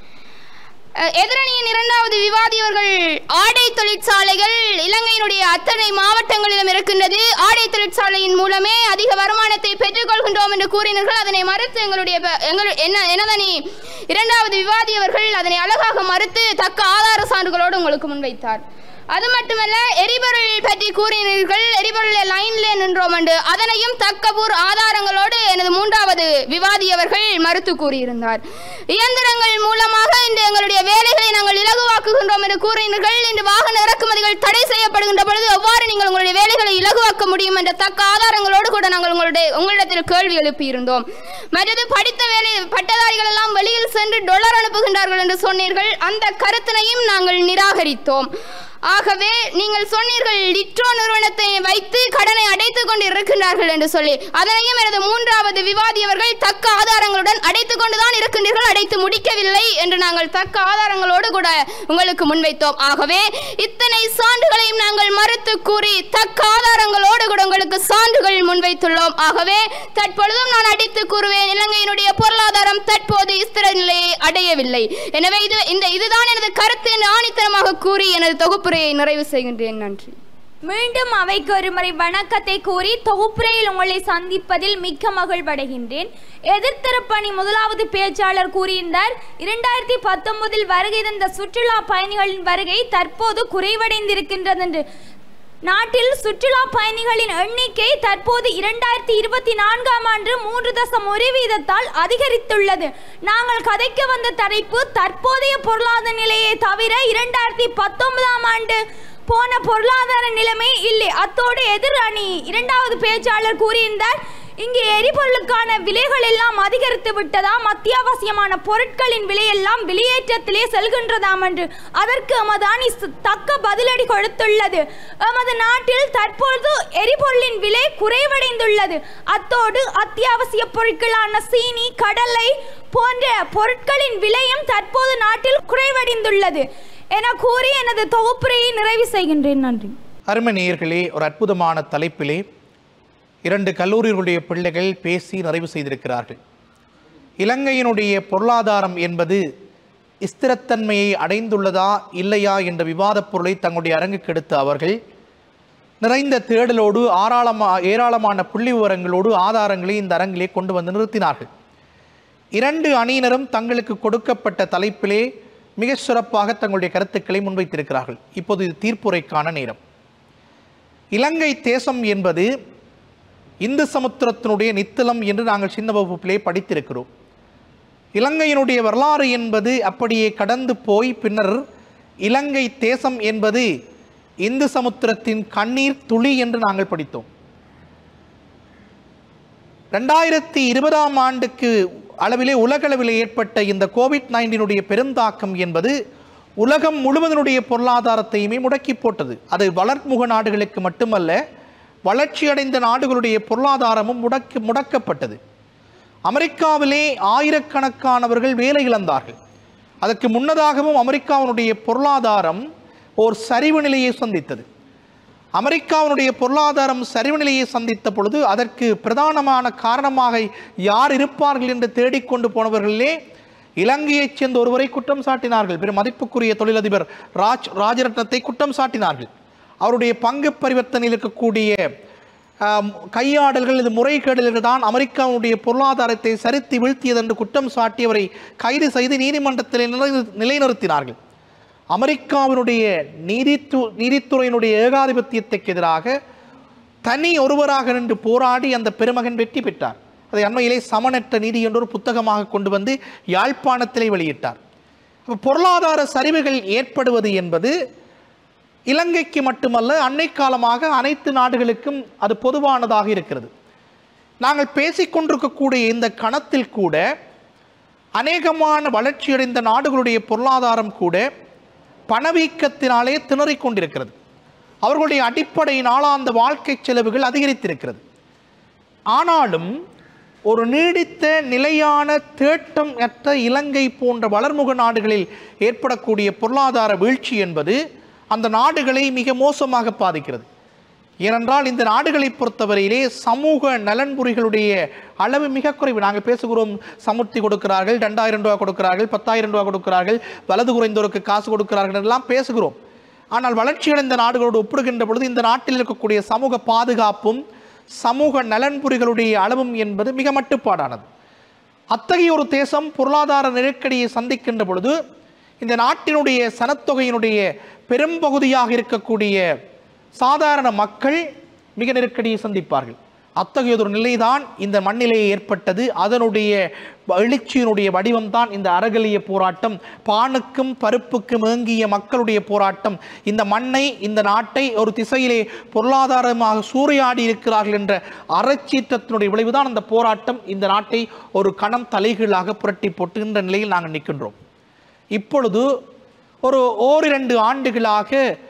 அஹ், எதிரணியின் இரண்டாவது விவாதியவர்கள் ஆடை தொழிற்சாலைகள் இலங்கையினுடைய அத்தனை மாவட்டங்களிலும் இருக்கின்றது ஆடை தொழிற்சாலையின் மூலமே அதிக வருமானத்தை பெற்றுக்கொள்கின்றோம் என்று கூறினார்கள் அதனை மறுத்து எங்களுடைய ப- எங்கள் என்ன எனதனி இரண்டாவது விவாதியவர்கள் அதனை அழகாக மறுத்து தக்க ஆதார சான்றுகளோடு உங்களுக்கு முன்வைத்தார் அது மட்டுமல்ல எரிபொருள் பற்றி கூறினீர்கள் எரிபொருள் லைன்ல நின்றோம் என்று அதனையும் தக்கபூர் ஆதாரங்களோடு எனது மூன்றாவது விவாதியவர்கள் மறுத்து கூறியிருந்தார் இயந்திரங்கள் மூலமாக இன்று எங்களுடைய வேலைகளை நாங்கள் இலகுவாக்குகின்றோம் என்று கூறினீர்கள் இன்று வாகன இறக்குமதிகள் தடை செய்யப்படுகின்ற பொழுது எவ்வாறு நீங்கள் உங்களுடைய வேலைகளை இலகுவாக்க முடியும் என்ற தக்க ஆதாரங்களோடு கூட நாங்கள் உங்களுடைய உங்களிடத்தில் கேள்வி எழுப்பியிருந்தோம் மற்றது படித்த வேலை பட்டதாரிகள் எல்லாம் வெளியில் சென்று டொலர் அனுப்புகின்றார்கள் என்று சொன்னீர்கள் அந்த கருத்தினையும் நாங்கள் நிராகரித்தோம் ஆகவே நீங்கள் சொன்னீர்கள் லிட்ரோ நிறுவனத்தை வைத்து கடனை அடைத்துக் கொண்டு இருக்கின்றார்கள் என்று சொல்லி அதனையும் எனது மூன்றாவது விவாதியவர்கள் தக்க ஆதாரங்களுடன் அடைத்துக் கொண்டுதான் இருக்கின்றீர்கள் அடைத்து முடிக்கவில்லை என்று நாங்கள் தக்க ஆதாரங்களோடு கூட உங்களுக்கு முன்வைத்தோம் ஆகவே இத்தனை சான்றுகளையும் நாங்கள் மறுத்து கூறி தக்க ஆதாரங்களோடு கூட உங்களுக்கு சான்றுகள் முன்வைத்துள்ளோம் ஆகவே தற்பொழுதும் நான் அடித்து கூறுவேன் இலங்கையினுடைய பொருளாதாரம் தற்போது ஸ்திர நிலையை அடையவில்லை எனவே இது இந்த இதுதான் எனது கருத்து என்று ஆணித்தனமாக கூறி எனது தொகுப்புரையை நிறைவு செய்கின்றேன் நன்றி மீண்டும் அவைக்கு ஒருமுறை வணக்கத்தை கூறி தொகுப்புரையில் உங்களை சந்திப்பதில் மிக்க மகிழ்வடைகின்றேன் எதிர்த்தரப்பணி முதலாவது பேச்சாளர் கூறியிருந்தார் இரண்டாயிரத்தி பத்தொன்பதில் வருகை தந்த சுற்றுலா பயணிகளின் வருகை தற்போது குறைவடைந்திருக்கின்றது என்று நாட்டில் சுற்றுலா பயணிகளின் எண்ணிக்கை தற்போது இரண்டாயிரத்தி இருபத்தி நான்காம் ஆண்டு மூன்று தசம் ஒரு வீதத்தால் அதிகரித்துள்ளது நாங்கள் கதைக்க வந்த தலைப்பு தற்போதைய பொருளாதார நிலையை தவிர இரண்டாயிரத்தி பத்தொன்பதாம் ஆண்டு போன பொருளாதார நிலைமை இல்லை அத்தோடு எதிர் அணி இரண்டாவது பேச்சாளர் கூறியிருந்தார் இங்கே எரிபொருளுக்கான விலைகள் எல்லாம் அதிகரித்து விட்டதாம் அத்தியாவசியமான பொருட்களின் விலையெல்லாம் வெளியேற்றத்திலே செல்கின்றதாம் என்று அதற்கு எமது அணி சு- தக்க பதிலடி கொடுத்துள்ளது எமது நாட்டில் தற்பொழுது எரிபொருளின் விலை குறைவடைந்துள்ளது அத்தோடு அத்தியாவசிய பொருட்களான சீனி கடலை போன்ற பொருட்களின் விலையும் தற்போது நாட்டில் குறைவடைந்துள்ளது என கூறி எனது தொகுப்புரையை நிறைவு செய்கின்றேன் நன்றி அருமை நேயர்களே ஒரு அற்புதமான தலைப்பிலே இரண்டு கல்லூரிகளுடைய பிள்ளைகள் பேசி நிறைவு செய்திருக்கிறார்கள் இலங்கையினுடைய பொருளாதாரம் என்பது ஸ்திரத்தன்மையை அடைந்துள்ளதா இல்லையா என்ற விவாதப் பொருளை தங்களுடைய அரங்குக்கு எடுத்த அவர்கள் நிறைந்த தேடலோடு ஆறாளமா ஏராளமான புள்ளி விவரங்களோடு ஆதாரங்களை இந்த அரங்கிலே கொண்டு வந்து நிறுத்தினார்கள் இரண்டு அணியினரும் தங்களுக்கு கொடுக்கப்பட்ட தலைப்பிலே மிக சிறப்பாக தங்களுடைய கருத்துக்களை முன்வைத்திருக்கிறார்கள் இப்போது இது தீர்ப்புரைக்கான நேரம் இலங்கை தேசம் என்பது இந்து சமுத்திரத்தினுடைய நித்தலம் என்று நாங்கள் சின்ன வகுப்பிலே படித்திருக்கிறோம் இலங்கையினுடைய வரலாறு என்பது அப்படியே கடந்து போய் பின்னர் இலங்கை தேசம் என்பது இந்து சமுத்திரத்தின் கண்ணீர் துளி என்று நாங்கள் படித்தோம் ரெண்டாயிரத்தி இருபதாம் ஆண்டுக்கு அளவிலே உலகளவிலே ஏற்பட்ட இந்த கோவிட் நைன்டீனுடைய பெருந்தாக்கம் என்பது உலகம் முழுவதனுடைய பொருளாதாரத்தையுமே முடக்கி போட்டது அது வளர்முக நாடுகளுக்கு மட்டுமல்ல வளர்ச்சியடைந்த நாடுகளுடைய பொருளாதாரமும் முடக்கு முடக்கப்பட்டது அமெரிக்காவிலே ஆயிரக்கணக்கானவர்கள் வேலை இழந்தார்கள் அதற்கு முன்னதாகவும் அமெரிக்காவினுடைய பொருளாதாரம் ஓர் சரிவு நிலையை சந்தித்தது அமெரிக்காவினுடைய பொருளாதாரம் சரிவு நிலையை சந்தித்த பொழுது அதற்கு பிரதானமான காரணமாக யார் இருப்பார்கள் என்று தேடிக்கொண்டு போனவர்களே இலங்கையைச் சேர்ந்த ஒருவரை குற்றம் சாட்டினார்கள் பெரும் மதிப்புக்குரிய தொழிலதிபர் ராஜ் ராஜரத்னத்தை குற்றம் சாட்டினார்கள் அவருடைய பங்கு பரிவர்த்தனையில் இருக்கக்கூடிய ஆம், கையாடல்கள் இது முறைகேடுகள் தான் அமெரிக்காவுடைய பொருளாதாரத்தை சரித்து வீழ்த்தியது என்று குற்றம் சாட்டியவரை கைது செய்து நீதிமன்றத்தில் நிலை நிலைநிறுத்தினார்கள் அமெரிக்காவினுடைய நீதித்து நீதித்துறையினுடைய ஏகாதிபத்தியத்துக்கு எதிராக தனி ஒருவராக நின்று போராடி அந்த பெருமகன் வெற்றி பெற்றார் அதை அண்மையிலே சமனற்ற நீதி என்ற ஒரு புத்தகமாக கொண்டு வந்து யாழ்ப்பாணத்திலே வெளியிட்டார் அப்ப பொருளாதார சரிவுகள் ஏற்படுவது என்பது இலங்கைக்கு மட்டுமல்ல அன்னை காலமாக அனைத்து நாடுகளுக்கும் அது பொதுவானதாக இருக்கிறது நாங்கள் பேசிக்கொண்டிருக்கக்கூடிய இந்த கணத்தில் கூட அநேகமான வளர்ச்சியடைந்த நாடுகளுடைய பொருளாதாரம் கூட பணவீக்கத்தினாலே திணறிக் கொண்டிருக்கிறது அவர்களுடைய அடிப்படை நாளாந்த வாழ்க்கை செலவுகள் அதிகரித்திருக்கிறது ஆனாலும் ஒரு நீடித்த நிலையான தேட்டம் அற்ற இலங்கை போன்ற வளர்முக நாடுகளில் ஏற்படக்கூடிய பொருளாதார வீழ்ச்சி என்பது அந்த நாடுகளை மிக மோசமாக பாதிக்கிறது ஏனென்றால் இந்த நாடுகளை பொறுத்தவரையிலே சமூக நலன்புரிகளுடைய அளவு மிக குறைவு நாங்கள் பேசுகிறோம் சமுர்த்தி கொடுக்கிறார்கள் ரெண்டாயிரம் ரூபாய் கொடுக்கிறார்கள் பத்தாயிரம் ரூபாய் கொடுக்கிறார்கள் வலது குறைந்தோருக்கு காசு கொடுக்கிறார்கள் எல்லாம் பேசுகிறோம் ஆனால் வளர்ச்சியடைந்த நாடுகளோடு ஒப்பிடுகின்ற பொழுது இந்த நாட்டில் இருக்கக்கூடிய சமூக பாதுகாப்பும் சமூக நலன்புரிகளுடைய அளவும் என்பது மிக மட்டுப்பாடானது அத்தகைய ஒரு தேசம் பொருளாதார நெருக்கடியை சந்திக்கின்ற பொழுது இந்த நாட்டினுடைய சனத்தொகையினுடைய பெரும்பகுதியாக இருக்கக்கூடிய சாதாரண மக்கள் மிக நெருக்கடியை சந்திப்பார்கள் அத்தகையதொரு நிலைதான் இந்த மண்ணிலே ஏற்பட்டது அதனுடைய எழுச்சியினுடைய வடிவம்தான் இந்த அறகலிய போராட்டம் பானுக்கும் பருப்புக்கும் ஏங்கிய மக்களுடைய போராட்டம் இந்த மண்ணை இந்த நாட்டை ஒரு திசையிலே பொருளாதாரமாக சூறையாடி இருக்கிறார்கள் என்ற அறச்சீற்றத்தினுடைய விளைவுதான் அந்த போராட்டம் இந்த நாட்டை ஒரு கணம் தலைகீழாக புரட்டி போட்டுகின்ற நிலையில் நாங்கள் நிற்கின்றோம் இப்பொழுது ஒரு ஓரிரண்டு ஆண்டுகளாக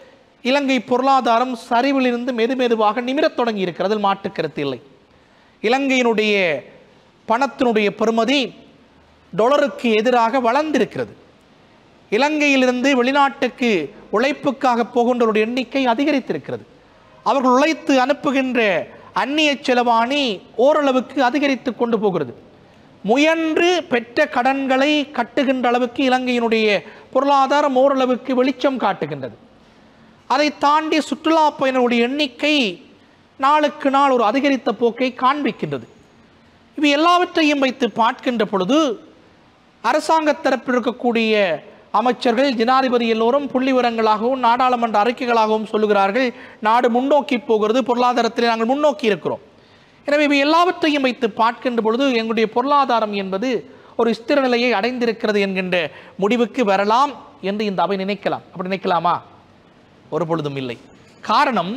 இலங்கை பொருளாதாரம் சரிவிலிருந்து மெதுமெதுவாக நிமிரத் தொடங்கி இருக்கிறது அதில் மாற்றுக் கருத்து இல்லை இலங்கையினுடைய பணத்தினுடைய பெறுமதி டொலருக்கு எதிராக வளர்ந்திருக்கிறது இலங்கையிலிருந்து வெளிநாட்டுக்கு உழைப்புக்காக போகின்றவருடைய எண்ணிக்கை அதிகரித்திருக்கிறது அவர்கள் உழைத்து அனுப்புகின்ற அந்நிய செலவாணி ஓரளவுக்கு அதிகரித்து கொண்டு போகிறது முயன்று பெற்ற கடன்களை கட்டுகின்ற அளவுக்கு இலங்கையினுடைய பொருளாதாரம் ஓரளவுக்கு வெளிச்சம் காட்டுகின்றது அதை தாண்டி சுற்றுலா பயணிகளுடைய எண்ணிக்கை நாளுக்கு நாள் ஒரு அதிகரித்த போக்கை காண்பிக்கின்றது இவை எல்லாவற்றையும் வைத்து பார்க்கின்ற பொழுது அரசாங்க தரப்பில் இருக்கக்கூடிய அமைச்சர்கள் ஜனாதிபதி எல்லோரும் புள்ளி விவரங்களாகவும் நாடாளுமன்ற அறிக்கைகளாகவும் சொல்லுகிறார்கள் நாடு முன்னோக்கி போகிறது பொருளாதாரத்தில் நாங்கள் முன்னோக்கி இருக்கிறோம் எனவே இவை எல்லாவற்றையும் வைத்து பார்க்கின்ற பொழுது எங்களுடைய பொருளாதாரம் என்பது ஒரு ஸ்திர நிலையை அடைந்திருக்கிறது என்கின்ற முடிவுக்கு வரலாம் என்று இந்த அவை நினைக்கலாம் அப்படி நினைக்கலாமா ஒரு பொழுதும் இல்லை காரணம்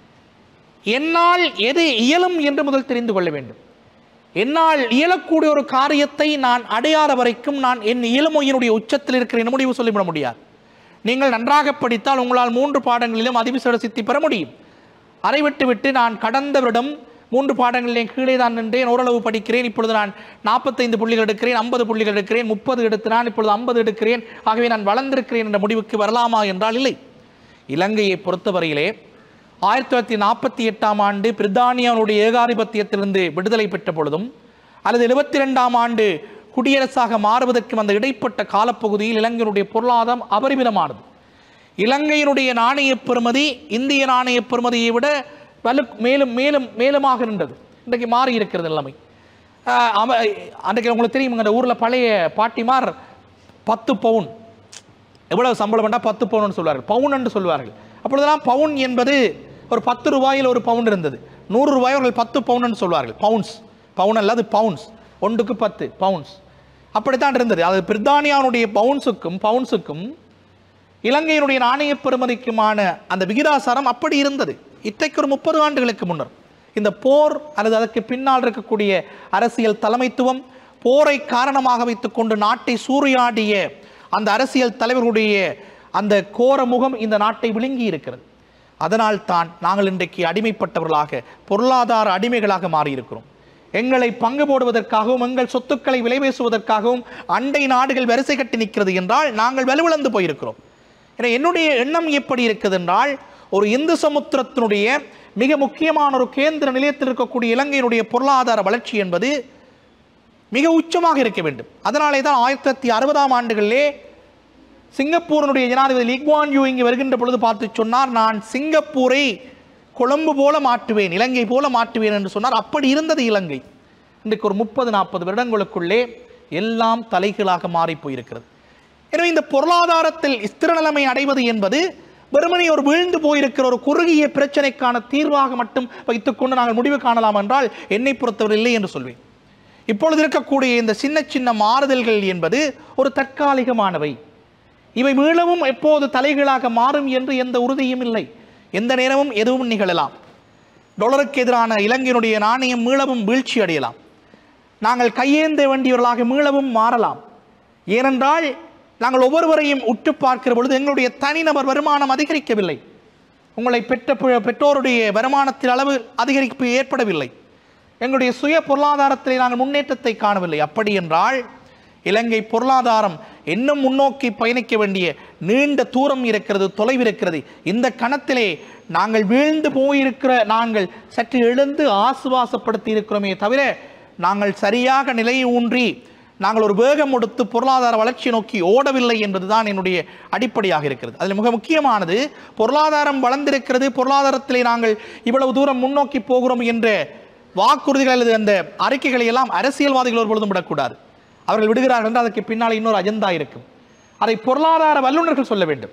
என்னால் எது இயலும் என்று முதல் தெரிந்து கொள்ள வேண்டும் என்னால் இயலக்கூடிய ஒரு காரியத்தை நான் அடையாத வரைக்கும் நான் என் இயலுமையினுடைய உச்சத்தில் இருக்கிறேன் முடிவு சொல்லிவிட முடியாது நீங்கள் நன்றாக படித்தால் உங்களால் மூன்று பாடங்களிலும் அதிவிசேட சித்தி பெற முடியும் அதை விட்டு விட்டு நான் கடந்த வருடம் மூன்று பாடங்களிலே கீழே தான் நின்றேன் ஓரளவு படிக்கிறேன் இப்பொழுது நான் நாற்பத்தைந்து புள்ளிகள் எடுக்கிறேன் ஐம்பது புள்ளிகள் எடுக்கிறேன் முப்பது எடுத்து நான் இப்பொழுது ஐம்பது எடுக்கிறேன் ஆகவே நான் வளர்ந்திருக்கிறேன் என்ற முடிவுக்கு வரலாமா என்றால் இல்லை இலங்கையை பொறுத்தவரையிலே ஆயிரத்தி தொள்ளாயிரத்தி நாற்பத்தி எட்டாம் ஆண்டு பிரித்தானியாவுடைய ஏகாதிபத்தியத்திலிருந்து விடுதலை பெற்ற பொழுதும் அல்லது எழுபத்தி ரெண்டாம் ஆண்டு குடியரசாக மாறுவதற்கும் அந்த இடைப்பட்ட காலப்பகுதியில் இலங்கையினுடைய பொருளாதாரம் அபரிமிதமானது இலங்கையினுடைய நாணய பெறுமதி இந்திய நாணய பெறுமதியை விட வலு மேலும் மேலும் மேலுமாக இருந்தது இன்றைக்கு மாறி இருக்கிறது நிலைமை ஆஹ் அவ- அன்றைக்கு உங்களுக்கு தெரியும் இந்த ஊரில் பழைய பாட்டிமார் பத்து பவுன் எவ்வளவு சம்பளம் பண்ணால் பத்து பவுன் சொல்வார்கள் பவுன் என்று சொல்வார்கள் அப்பொழுதெல்லாம் பவுன் என்பது ஒரு பத்து ரூபாயில் ஒரு பவுன் இருந்தது நூறு ரூபாய் அவர்கள் பத்து பவுன் என்று சொல்வார்கள் பவுன்ஸ் பவுன் அல்லது பவுன்ஸ் ஒன்றுக்கு பத்து பவுன்ஸ் அப்படித்தான் இருந்தது அது பிரித்தானியாவுடைய பவுன்ஸுக்கும் பவுன்ஸுக்கும் இலங்கையினுடைய நாணய பெறுமதிக்குமான அந்த விகிதாசாரம் அப்படி இருந்தது இத்தைக்கு ஒரு முப்பது ஆண்டுகளுக்கு முன்னர் இந்த போர் அல்லது அதற்கு பின்னால் இருக்கக்கூடிய அரசியல் தலைமைத்துவம் போரை காரணமாக வைத்துக்கொண்டு நாட்டை சூறையாடிய அந்த அரசியல் தலைவர்களுடைய அந்த கோர முகம் இந்த நாட்டை விழுங்கி இருக்கிறது அதனால் தான் நாங்கள் இன்றைக்கு அடிமைப்பட்டவர்களாக பொருளாதார அடிமைகளாக மாறியிருக்கிறோம் எங்களை பங்கு போடுவதற்காகவும் எங்கள் சொத்துக்களை விலை பேசுவதற்காகவும் அண்டை நாடுகள் வரிசை கட்டி நிற்கிறது என்றால் நாங்கள் வலுவிழந்து போயிருக்கிறோம் என என்னுடைய எண்ணம் எப்படி இருக்குது என்றால் ஒரு இந்து சமுத்திரத்தினுடைய மிக முக்கியமான ஒரு கேந்திர நிலையத்தில் இருக்கக்கூடிய இலங்கையினுடைய பொருளாதார வளர்ச்சி என்பது மிக உச்சமாக இருக்க வேண்டும் அதனாலே தான் ஆயிரத்தி தொள்ளாயிரத்தி அறுபதாம் ஆண்டுகளிலே சிங்கப்பூரினுடைய ஜனாதிபதி லீக்வான் யூ இங்கே வருகின்ற பொழுது பார்த்து சொன்னார் நான் சிங்கப்பூரை கொழும்பு போல மாற்றுவேன் இலங்கை போல மாற்றுவேன் என்று சொன்னார் அப்படி இருந்தது இலங்கை இன்றைக்கு ஒரு முப்பது நாற்பது வருடங்களுக்குள்ளே எல்லாம் தலைகீழாக மாறி போயிருக்கிறது எனவே இந்த பொருளாதாரத்தில் ஸ்திர நிலைமை அடைவது என்பது வெறுமனே ஒரு வீழ்ந்து போயிருக்கிற ஒரு குறுகிய பிரச்சனைக்கான தீர்வாக மட்டும் வைத்துக்கொண்டு நாங்கள் முடிவு காணலாம் என்றால் என்னை பொறுத்தவரை இல்லை என்று சொல்வேன் இப்பொழுது இருக்கக்கூடிய இந்த சின்ன சின்ன மாறுதல்கள் என்பது ஒரு தற்காலிகமானவை இவை மீளவும் எப்போது தலைகீழாக மாறும் என்று எந்த உறுதியும் இல்லை எந்த நேரமும் எதுவும் நிகழலாம் டொலருக்கு எதிரான இலங்கையினுடைய நாணயம் மீளவும் வீழ்ச்சி அடையலாம் நாங்கள் கையேந்த வேண்டியவர்களாக மீளவும் மாறலாம் ஏனென்றால் நாங்கள் ஒவ்வொருவரையும் உற்று பார்க்கிற பொழுது எங்களுடைய தனிநபர் வருமானம் அதிகரிக்கவில்லை உங்களை பெற்ற பெ- பெற்றோருடைய வருமானத்தின் அளவு அதிகரிப்பு ஏற்படவில்லை எங்களுடைய சுய பொருளாதாரத்திலே நாங்கள் முன்னேற்றத்தை காணவில்லை அப்படி என்றால் இலங்கை பொருளாதாரம் இன்னும் முன்னோக்கி பயணிக்க வேண்டிய நீண்ட தூரம் இருக்கிறது தொலைவு இருக்கிறது இந்த கணத்திலே நாங்கள் வீழ்ந்து போயிருக்கிற நாங்கள் சற்று எழுந்து ஆசுவாசப்படுத்தி இருக்கிறோமே தவிர நாங்கள் சரியாக நிலையை ஊன்றி நாங்கள் ஒரு வேகம் கொடுத்து பொருளாதார வளர்ச்சி நோக்கி ஓடவில்லை என்பதுதான் என்னுடைய அடிப்படையாக இருக்கிறது அதில் மிக முக்கியமானது பொருளாதாரம் வளர்ந்திருக்கிறது பொருளாதாரத்திலே நாங்கள் இவ்வளவு தூரம் முன்னோக்கி போகிறோம் என்ற வாக்குறுதிகள் அல்லது அந்த அறிக்கைகளை எல்லாம் அரசியல்வாதிகள் ஒரு பொழுதும் விடக்கூடாது அவர்கள் விடுகிறார்கள் என்றால் அதற்கு பின்னால் இன்னொரு அஜெண்டா இருக்கும் அதை பொருளாதார வல்லுநர்கள் சொல்ல வேண்டும்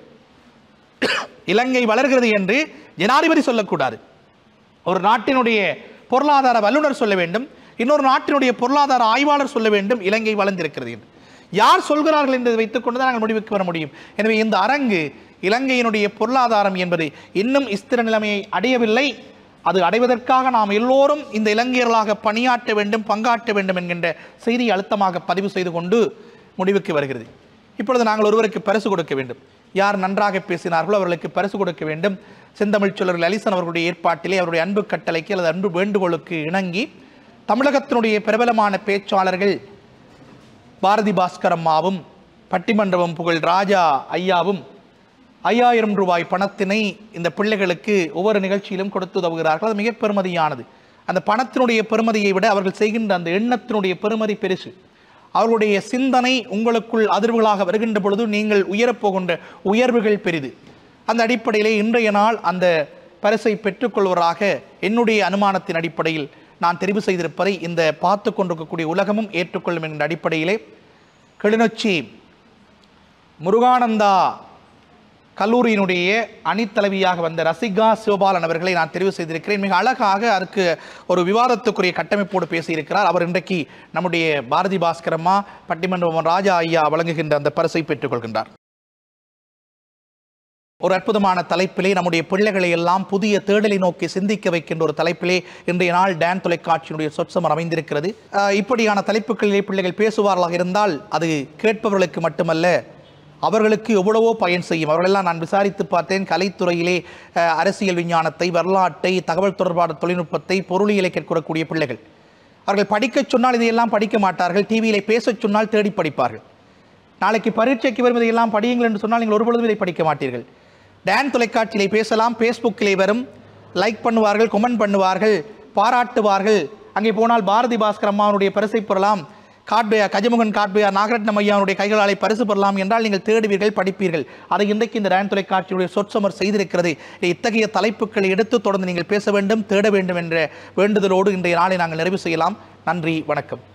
இலங்கை வளர்கிறது என்று ஜனாதிபதி சொல்லக்கூடாது ஒரு நாட்டினுடைய பொருளாதார வல்லுநர் சொல்ல வேண்டும் இன்னொரு நாட்டினுடைய பொருளாதார ஆய்வாளர் சொல்ல வேண்டும் இலங்கை வளர்ந்திருக்கிறது என்று யார் சொல்கிறார்கள் என்பதை வைத்துக்கொண்டு தான் நாங்கள் முடிவுக்கு வர முடியும் எனவே இந்த அரங்கு இலங்கையினுடைய பொருளாதாரம் என்பது இன்னும் ஸ்திர நிலைமையை அடையவில்லை அது அடைவதற்காக நாம் எல்லோரும் இந்த இலங்கையர்களாக பணியாற்ற வேண்டும் பங்காற்ற வேண்டும் என்கின்ற செய்தியை அழுத்தமாக பதிவு செய்து கொண்டு முடிவுக்கு வருகிறது இப்பொழுது நாங்கள் ஒருவருக்கு பரிசு கொடுக்க வேண்டும் யார் நன்றாக பேசினார்களோ அவர்களுக்கு பரிசு கொடுக்க வேண்டும் செந்தமிழ் சொல்லர் லலிசன் அவர்களுடைய ஏற்பாட்டிலே அவருடைய அன்பு கட்டளைக்கு அல்லது அன்பு வேண்டுகோளுக்கு இணங்கி தமிழகத்தினுடைய பிரபலமான பேச்சாளர்கள் பாரதி பாஸ்கர் அம்மாவும் பட்டிமன்றமும் புகழ் ராஜா ஐயாவும் ஐயாயிரம் ரூபாய் பணத்தினை இந்த பிள்ளைகளுக்கு ஒவ்வொரு நிகழ்ச்சியிலும் கொடுத்து உதவுகிறார்கள் அது மிக பெருமதியானது அந்த பணத்தினுடைய பெருமதியை விட அவர்கள் செய்கின்ற அந்த எண்ணத்தினுடைய பெருமதி பெருசு அவர்களுடைய சிந்தனை உங்களுக்குள் அதிர்வுகளாக வருகின்ற பொழுது நீங்கள் உயரப்போகின்ற உயர்வுகள் பெரிது அந்த அடிப்படையிலே இன்றைய நாள் அந்த பரிசை பெற்றுக்கொள்வராக என்னுடைய அனுமானத்தின் அடிப்படையில் நான் தெரிவு செய்திருப்பதை இந்த பார்த்து கொண்டிருக்கக்கூடிய உலகமும் ஏற்றுக்கொள்ளும் என்ற அடிப்படையிலே கிளிநொச்சி முருகானந்தா கல்லூரியினுடைய அணித்தலைவியாக வந்த ரசிகா சிவபாலன் அவர்களை நான் தெரிவு செய்திருக்கிறேன் மிக அழகாக அதற்கு ஒரு விவாதத்துக்குரிய கட்டமைப்போடு பேசியிருக்கிறார் அவர் இன்றைக்கு நம்முடைய பாரதி பாஸ்கரம்மா பட்டிமன்றம் ராஜா ஐயா வழங்குகின்ற அந்த பரிசை பெற்றுக்கொள்கின்றார் ஒரு அற்புதமான தலைப்பிலே நம்முடைய பிள்ளைகளை எல்லாம் புதிய தேடலை நோக்கி சிந்திக்க வைக்கின்ற ஒரு தலைப்பிலே இன்றைய நாள் டான் தொலைக்காட்சியினுடைய சொற்சமர் அமைந்திருக்கிறது அஹ், இப்படியான தலைப்புகளிலே பிள்ளைகள் பேசுவார்களாக இருந்தால் அது கேட்பவர்களுக்கு மட்டுமல்ல அவர்களுக்கு எவ்வளவோ பயன் செய்யும் அவர்களெல்லாம் நான் விசாரித்து பார்த்தேன் கலைத்துறையிலே அஹ், அரசியல் விஞ்ஞானத்தை வரலாற்றை தகவல் தொடர்பான தொழில்நுட்பத்தை பொருளியலை கேட்கக்கூடிய பிள்ளைகள் அவர்கள் படிக்கச் சொன்னால் இதையெல்லாம் படிக்க மாட்டார்கள் டிவியிலே பேசச் சொன்னால் தேடி படிப்பார்கள் நாளைக்கு பரீட்சைக்கு வரும் இதையெல்லாம் படியுங்கள் என்று சொன்னால் நீங்கள் ஒரு பொழுதும் இதை படிக்க மாட்டீர்கள் டான் தொலைக்காட்சியிலே பேசலாம் ஃபேஸ்புக்கிலே வரும் லைக் பண்ணுவார்கள் கமெண்ட் பண்ணுவார்கள் பாராட்டுவார்கள் அங்கே போனால் பாரதி பாஸ்கர் அம்மாவுடைய பரிசை பெறலாம் காட்பையா கஜமுகன் காட்பையா நாகரட்னம் ஐயாவுடைய கைகளாலே பரிசு பெறலாம் என்றால் நீங்கள் தேடுவீர்கள் படிப்பீர்கள் அதை இன்றைக்கு இந்த டான் தொலைக்காட்சியுடைய சொற்சமர் செய்திருக்கிறது இத்தகைய தலைப்புகளை எடுத்து தொடர்ந்து நீங்கள் பேச வேண்டும் தேட வேண்டும் என்ற வேண்டுதலோடு இன்றைய நாளை நாங்கள் நிறைவு செய்யலாம் நன்றி வணக்கம்